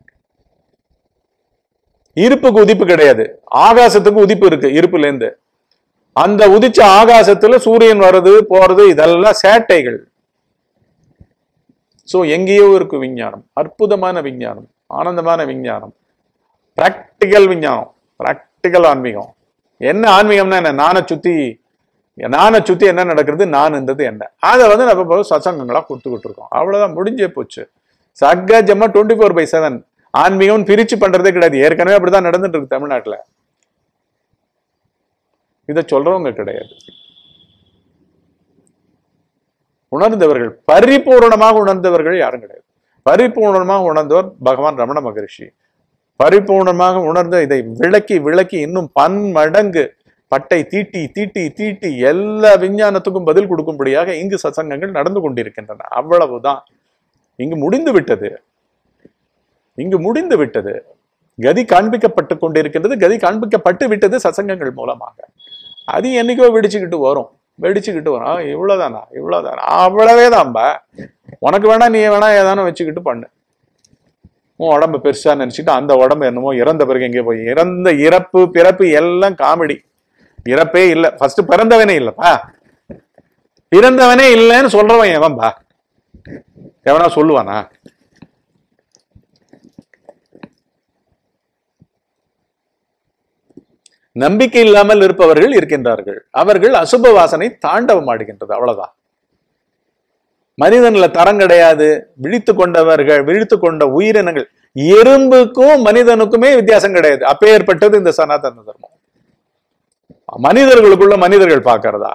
இருப்புக்கு உதிப்பு கிடையாது ஆகாசத்துக்கு உதிப்பு இருக்கு இருப்புல இருந்து அந்த உதிச்ச ஆகாசத்துல சூரியன் வர்றது போறது இதெல்லாம் சேட்டைகள் சோ எங்கேயோ இருக்கு விஞ்ஞானம் அற்புதமான விஞ்ஞானம் ஆனந்தமான விஞ்ஞானம் பிராக்டிக்கல் விஞ்ஞானம் பிராக்டிக்கல் ஆன்மீகம் என்ன ஆன்மீகம்னா என்ன நானை சுத்தி நானை சுத்தி என்ன நடக்கிறது நான்ன்றது என்ன அதை வந்து நம்ம இப்போ சத்சங்கங்களா கொடுத்துக்கிட்டு இருக்கோம் அவ்வளவுதான் முடிஞ்சே போச்சு சகஜமா டுவெண்ட்டி ஃபோர் பை செவன் ஆன்மீகம் பிரிச்சு பண்றதே கிடையாது ஏற்கனவே அப்படிதான் நடந்துட்டு இருக்கு தமிழ்நாட்டுல இதை சொல்றவங்க கிடையாது உணர்ந்தவர்கள் பரிபூர்ணமாக உணர்ந்தவர்கள் யாரும் கிடையாது பரிபூர்ணமாக உணர்ந்தவர் பகவான் ரமண மகரிஷி பரிபூர்ணமாக உணர்ந்த இதை விளக்கி விளக்கி இன்னும் பன்மடங்கு பட்டை தீட்டி தீட்டி தீட்டி எல்லா விஞ்ஞானத்துக்கும் பதில் கொடுக்கும்படியாக இங்கு சத்சங்கங்கள் நடந்து கொண்டிருக்கின்றன அவ்வளவுதான் இங்கு முடிந்து விட்டது இங்கு முடிந்து விட்டது கதி காண்பிக்கப்பட்டு கொண்டிருக்கின்றது கதி காண்பிக்கப்பட்டு விட்டது சசங்கங்கள் மூலமாக அது என்னைக்கோ வெடிச்சுக்கிட்டு வரும் வெடிச்சுக்கிட்டு வரும் ஆ, இவ்வளவுதானா இவ்வளவுதானா அவ்வளவே தான்பா உனக்கு வேணா நீ வேணா ஏதானும் வச்சுக்கிட்டு பண்ணு உன் உடம்பு பெருசா நினைச்சுட்டு அந்த உடம்பு என்னமோ இறந்த பிறகு எங்கே போய் இறந்த இறப்பு பிறப்பு எல்லாம் காமெடி இறப்பே இல்ல ஃபர்ஸ்ட் பிறந்தவனே இல்லப்பா பிறந்தவனே இல்லைன்னு சொல்றவன் எவன்பா எவனா சொல்லுவானா நம்பிக்கை இல்லாமல் இருப்பவர்கள் இருக்கின்றார்கள் அவர்கள் அசுப வாசனை தாண்டவம் ஆடுகின்றது அவ்வளவுதான் மனிதன்ல தரம் கிடையாது விழித்து கொண்டவர்கள் விழித்து கொண்ட உயிரினங்கள் எறும்புக்கும் மனிதனுக்குமே வித்தியாசம் கிடையாது அப்பேற்பட்டது இந்த சனாதன தர்மம் மனிதர்களுக்குள்ள மனிதர்கள் பார்க்கறதா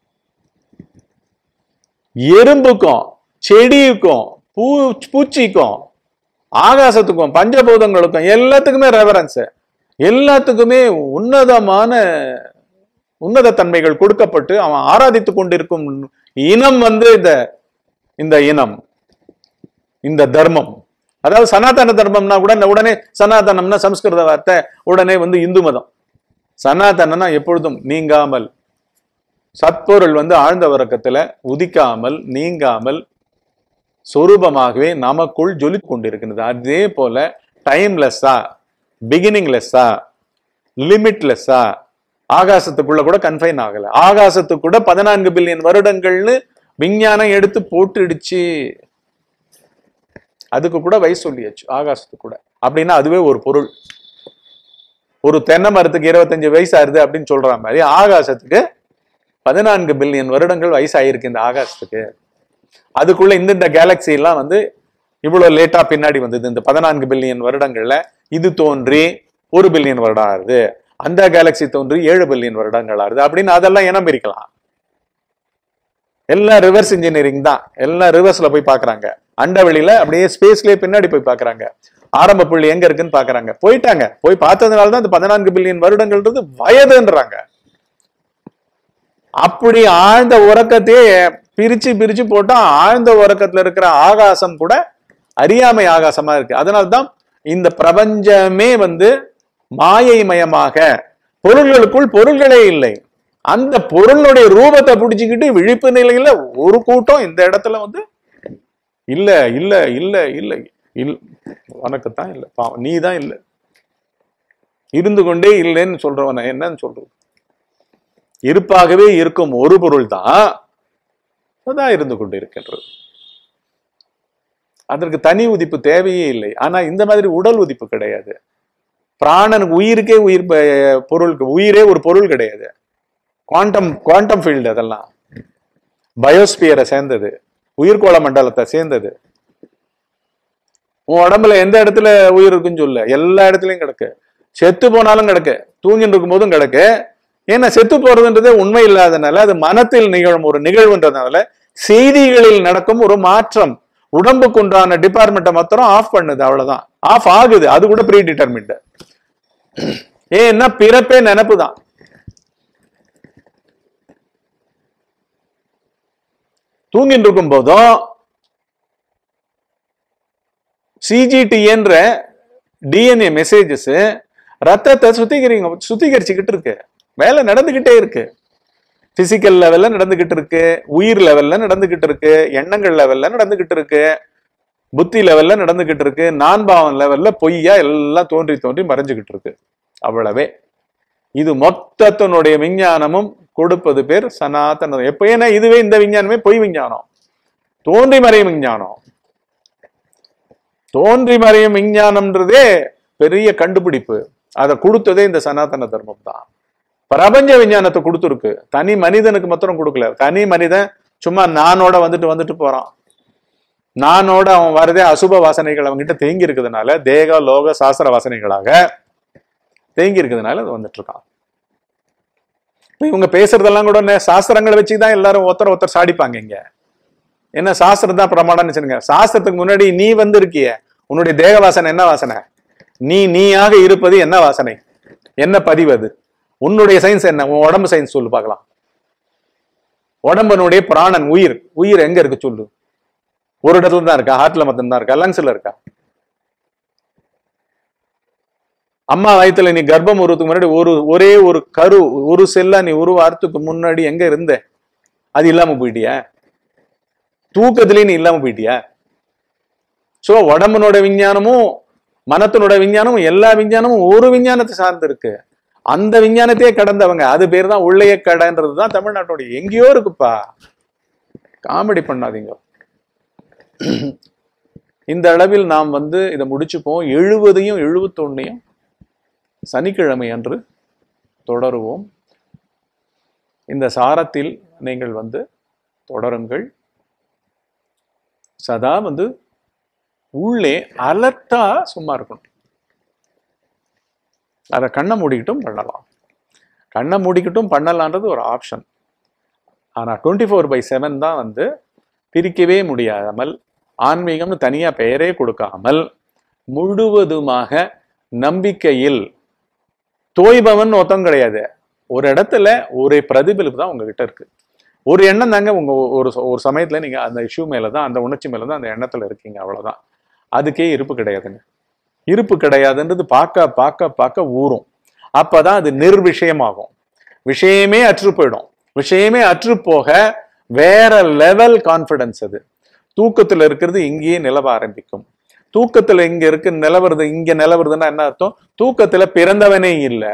எறும்புக்கும் செடிக்கும் பூ பூச்சிக்கும் ஆகாசத்துக்கும் பஞ்சபூதங்களுக்கும் எல்லாத்துக்குமே ரெவரன்ஸ் எல்லாத்துக்குமே உன்னதமான உன்னத தன்மைகள் கொடுக்கப்பட்டு அவன் ஆராதித்துக் கொண்டிருக்கும் இனம் வந்து இந்த இந்த இனம் இந்த தர்மம் அதாவது சனாதன தர்மம்னா கூட இந்த உடனே சனாதனம்னா சம்ஸ்கிருத வார்த்தை உடனே வந்து இந்து மதம் சனாதனனா எப்பொழுதும் நீங்காமல் சத்பொருள் வந்து ஆழ்ந்த உறக்கத்துல உதிக்காமல் நீங்காமல் சொரூபமாகவே நமக்குள் ஜொலித்து கொண்டிருக்கிறது அதே போல டைம்லெஸ்ஸா பிகினிங்லெஸ்ஸா லிமிட்லெஸ்ஸா ஆகாசத்துக்குள்ள கூட கன்ஃபைன் ஆகல ஆகாசத்துக்கு கூட பதினான்கு பில்லியன் வருடங்கள்னு விஞ்ஞானம் எடுத்து போட்டுடுச்சு அதுக்கு கூட வயசு சொல்லியாச்சு ஆகாசத்துக்கு கூட அப்படின்னா அதுவே ஒரு பொருள் ஒரு தென்னை மரத்துக்கு இருபத்தஞ்சு வயசு ஆயிருது அப்படின்னு சொல்ற மாதிரி ஆகாசத்துக்கு பதினான்கு பில்லியன் வருடங்கள் வயசாயிருக்கு இந்த ஆகாசத்துக்கு அதுக்குள்ள இந்த கேலக்சி எல்லாம் வந்து இவ்வளவு லேட்டா பின்னாடி வந்தது இந்த பதினான்கு பில்லியன் வருடங்கள்ல இது தோன்றி ஒரு பில்லியன் வருடம் ஆகுது அந்த கேலக்சி தோன்றி ஏழு பில்லியன் வருடங்கள் ஆகுது அப்படின்னு அதெல்லாம் இனம் பிரிக்கலாம் எல்லாம் ரிவர்ஸ் இன்ஜினியரிங் தான் எல்லாம் ரிவர்ஸ்ல போய் பாக்குறாங்க அண்டவெளியில அப்படியே ஸ்பேஸ்லயே பின்னாடி போய் பாக்குறாங்க ஆரம்ப புள்ளி எங்க இருக்குன்னு பாக்குறாங்க போயிட்டாங்க போய் பார்த்ததுனால தான் இந்த பதினான்கு பில்லியன் வருடங்கள்ன்றது வயதுன்றாங்க அப்படி ஆழ்ந்த உறக்கத்தையே பிரிச்சு பிரிச்சு போட்டா ஆழ்ந்த உறக்கத்துல இருக்கிற ஆகாசம் கூட அறியாமை ஆகாசமா இருக்கு அதனால்தான் இந்த பிரபஞ்சமே வந்து மாயைமயமாக பொருள்களுக்குள் பொருள்களே இல்லை அந்த பொருளுடைய ரூபத்தை பிடிச்சுக்கிட்டு விழிப்பு நிலையில ஒரு கூட்டம் இந்த இடத்துல வந்து இல்ல இல்ல இல்ல இல்ல இல் உனக்குத்தான் இல்ல பாவம் நீ தான் இல்ல இருந்து கொண்டே இல்லைன்னு சொல்றவன என்னன்னு சொல்றது இருப்பாகவே இருக்கும் ஒரு பொருள் தான் சதா இருந்து கொண்டு இருக்கின்றது அதற்கு தனி உதிப்பு தேவையே இல்லை ஆனா இந்த மாதிரி உடல் உதிப்பு கிடையாது பிராணனுக்கு உயிருக்கே உயிர் ப- பொருளுக்கு உயிரே ஒரு பொருள் கிடையாது குவாண்டம் குவாண்டம் ஃபீல்டு அதெல்லாம் பயோஸ்பியரை சேர்ந்தது உயிர்கோள மண்டலத்தை சேர்ந்தது உன் உடம்புல எந்த இடத்துல உயிர் இருக்குன்னு சொல்ல எல்லா இடத்துலயும் கிடக்கு செத்து போனாலும் கிடக்கு தூங்கிட்டு இருக்கும் போதும் கிடக்கு ஏன்னா செத்து போறதுன்றதே உண்மை இல்லாதனால அது மனத்தில் நிகழும் ஒரு நிகழ்வுன்றதுனால செய்திகளில் நடக்கும் ஒரு மாற்றம் உடம்புக்கு உண்டான டிபார்ட்மெண்ட்டை மாத்திரம் ஆஃப் பண்ணுது அவ்வளவுதான் ஆஃப் ஆகுது அது கூட ப்ரீ டிட்டர்மின்ட் ஏன்னா பிறப்பே நினப்பு தான் தூங்கிட்டு இருக்கும் போதும் சிஜிடிஎன்ற டிஎன்ஏ மெசேஜஸ் ரத்தத்தை சுத்திகரிங்க சுத்திகரிச்சுக்கிட்டு இருக்கு வேலை நடந்துகிட்டே இருக்கு பிசிக்கல் லெவல்ல நடந்துகிட்டு இருக்கு உயிர் லெவல்ல நடந்துகிட்டு இருக்கு எண்ணங்கள் லெவல்ல நடந்துகிட்டு இருக்கு புத்தி லெவல்ல நடந்துகிட்டு இருக்கு நான்பாவம் லெவல்ல பொய்யா எல்லாம் தோன்றி தோன்றி மறைஞ்சுகிட்டு இருக்கு அவ்வளவே இது மொத்தத்தினுடைய விஞ்ஞானமும் கொடுப்பது பேர் சனாதன எப்ப ஏன்னா இதுவே இந்த விஞ்ஞானமே பொய் விஞ்ஞானம் தோன்றி மறையும் விஞ்ஞானம் தோன்றி மறையும் விஞ்ஞானம்ன்றதே பெரிய கண்டுபிடிப்பு அதை கொடுத்ததே இந்த சனாதன தர்மம் தான் பிரபஞ்ச விஞ்ஞானத்தை கொடுத்துருக்கு தனி மனிதனுக்கு மாத்திரம் கொடுக்கல தனி மனிதன் சும்மா நானோட வந்துட்டு வந்துட்டு போறான் நானோட அவன் வரதே அசுப வாசனைகள் அவன்கிட்ட தேங்கி இருக்கிறதுனால தேக லோக சாஸ்திர வாசனைகளாக தேங்கி இருக்கிறதுனால அது வந்துட்டு இருக்கான் இப்ப இவங்க பேசுறதெல்லாம் கூட என்ன சாஸ்திரங்களை வச்சுதான் எல்லாரும் ஒருத்தர் ஒருத்தர் சாடிப்பாங்க இங்க என்ன சாஸ்திரம் தான் பிரமாணம்னு வச்சுருங்க சாஸ்திரத்துக்கு முன்னாடி நீ வந்திருக்கிய உன்னுடைய தேக வாசனை என்ன வாசனை நீ நீயாக இருப்பது என்ன வாசனை என்ன பதிவு அது உன்னுடைய சயின்ஸ் என்ன உன் உடம்பு சயின்ஸ் சொல்லு பார்க்கலாம் உடம்பனுடைய பிராணன் உயிர் உயிர் எங்க இருக்கு சொல்லு ஒரு இடத்துல தான் இருக்கா ஹார்ட்ல மட்டும் தான் இருக்கா லங்ஸ்ல இருக்கா அம்மா வயித்துல நீ கர்ப்பம் உருவத்துக்கு முன்னாடி ஒரு ஒரே ஒரு கரு ஒரு செல்லா நீ உருவாரத்துக்கு முன்னாடி எங்க இருந்த அது இல்லாம போயிட்டியா தூக்கத்திலே நீ இல்லாம போயிட்டியா சோ உடம்புனோட விஞ்ஞானமும் மனத்தினோட விஞ்ஞானமும் எல்லா விஞ்ஞானமும் ஒரு விஞ்ஞானத்தை சார்ந்து இருக்கு அந்த விஞ்ஞானத்தையே கடந்தவங்க அது பேர் தான் உள்ளைய கடைன்றது தான் தமிழ்நாட்டோட எங்கேயோ இருக்குப்பா காமெடி பண்ணாதீங்க இந்த அளவில் நாம் வந்து இதை முடிச்சுப்போம் எழுபதையும் எழுபத்தொன்னையும் சனிக்கிழமை அன்று தொடருவோம் இந்த சாரத்தில் நீங்கள் வந்து தொடருங்கள் சதா வந்து உள்ளே அலர்ட்டா சும்மா இருக்கணும் அதை கண்ணை மூடிக்கிட்டும் பண்ணலாம் கண்ணை மூடிக்கிட்டும் பண்ணலான்றது ஒரு ஆப்ஷன் ஆனால் டுவெண்ட்டி ஃபோர் பை செவன் தான் வந்து பிரிக்கவே முடியாமல் ஆன்மீகம்னு தனியாக பெயரே கொடுக்காமல் முழுவதுமாக நம்பிக்கையில் தோய்பவன் ஒருத்தம் கிடையாது ஒரு இடத்துல ஒரே பிரதிபலிப்பு தான் உங்ககிட்ட இருக்கு ஒரு எண்ணம் தாங்க உங்க ஒரு ஒரு சமயத்துல நீங்க அந்த இஷ்யூ மேல தான் அந்த உணர்ச்சி மேல தான் அந்த எண்ணத்துல இருக்கீங்க அவ்வளவுதான் அதுக்கே இருப்பு கிடையாதுங்க இருப்பு கிடையாதுன்றது பார்க்க பார்க்க பார்க்க ஊறும் அப்பதான் அது நிர்விஷயமாகும் விஷயமே அற்று போயிடும் விஷயமே அற்று போக வேற லெவல் கான்ஃபிடன்ஸ் அது தூக்கத்துல இருக்கிறது இங்கேயே நிலவ ஆரம்பிக்கும் தூக்கத்துல இங்க இருக்கு நிலவருது இங்க நிலவருதுன்னா என்ன அர்த்தம் தூக்கத்துல பிறந்தவனே இல்லை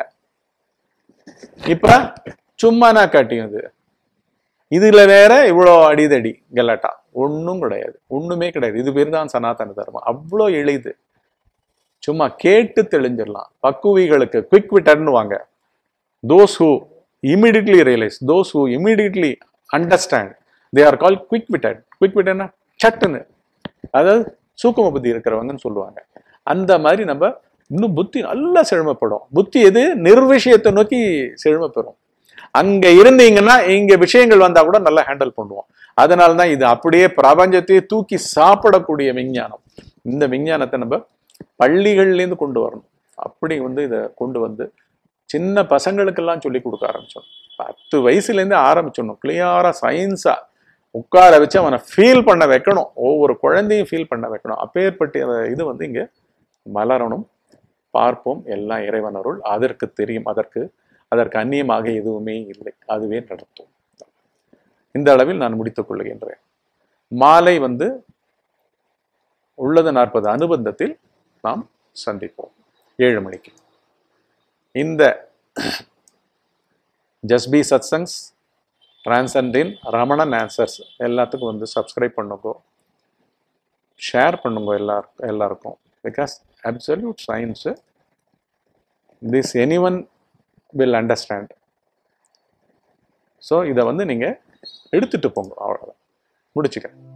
இப்ப சும்மா நான் காட்டியும் இது இதுல வேற இவ்வளோ அடிதடி கலாட்டா ஒண்ணும் கிடையாது ஒண்ணுமே கிடையாது இது பேர் தான் சனாதன தர்மம் அவ்வளோ எளிது சும்மா கேட்டு தெளிஞ்சிடலாம் பக்குவிகளுக்கு குவிக் விட்டன்னுவாங்க those who immediately realise those who immediately understand they are call quick witted quick விட்டன்னா சட்டுன்னு அதாவது சூக்கும புத்தி இருக்கிறவங்கன்னு சொல்லுவாங்க அந்த மாதிரி நம்ம இன்னும் புத்தி நல்லா செழுமைப்படும் புத்தி எது நிர்விஷயத்தை நோக்கி செழுமைப்பெறும் அங்க இருந்தீங்கன்னா இங்க விஷயங்கள் வந்தா கூட நல்லா ஹேண்டில் பண்ணுவோம் அதனால தான் இது அப்படியே பிரபஞ்சத்தையே தூக்கி சாப்பிடக்கூடிய விஞ்ஞானம் இந்த விஞ்ஞானத்தை நம்ம பள்ளிகள்லேருந்து கொண்டு வரணும் அப்படி வந்து இதை கொண்டு வந்து சின்ன பசங்களுக்கெல்லாம் சொல்லி கொடுக்க ஆரம்பிச்சோம் பத்து வயசுலேருந்து ஆரம்பிச்சிடணும் கிளியரா சயின்ஸா உட்கார வச்சு அவனை ஃபீல் பண்ண வைக்கணும் ஒவ்வொரு குழந்தையும் ஃபீல் பண்ண வைக்கணும் அப்பேற்பட்ட இது வந்து இங்க மலரணும் பார்ப்போம் எல்லாம் இறைவன் அருள் அதற்கு தெரியும் அதற்கு அதற்கு அந்நியமாக எதுவுமே இல்லை அதுவே நடத்தும் இந்த அளவில் நான் முடித்துக் கொள்கின்றேன் மாலை வந்து உள்ளது நாற்பது அனுபந்தத்தில் நாம் சந்திப்போம் ஏழு மணிக்கு இந்த ஜஸ்பி சத்சங்ஸ் டிரான்சண்டின் ரமணன் ஆன்சர்ஸ் எல்லாத்துக்கும் வந்து சப்ஸ்கிரைப் பண்ணுங்க ஷேர் பண்ணுங்க எல்லாருக்கும் எல்லாருக்கும் because absolute science this anyone will understand so இதை வந்து நீங்கள் எடுத்துட்டு போங்க அவ்வளோதான் முடிச்சுக்கிறேன்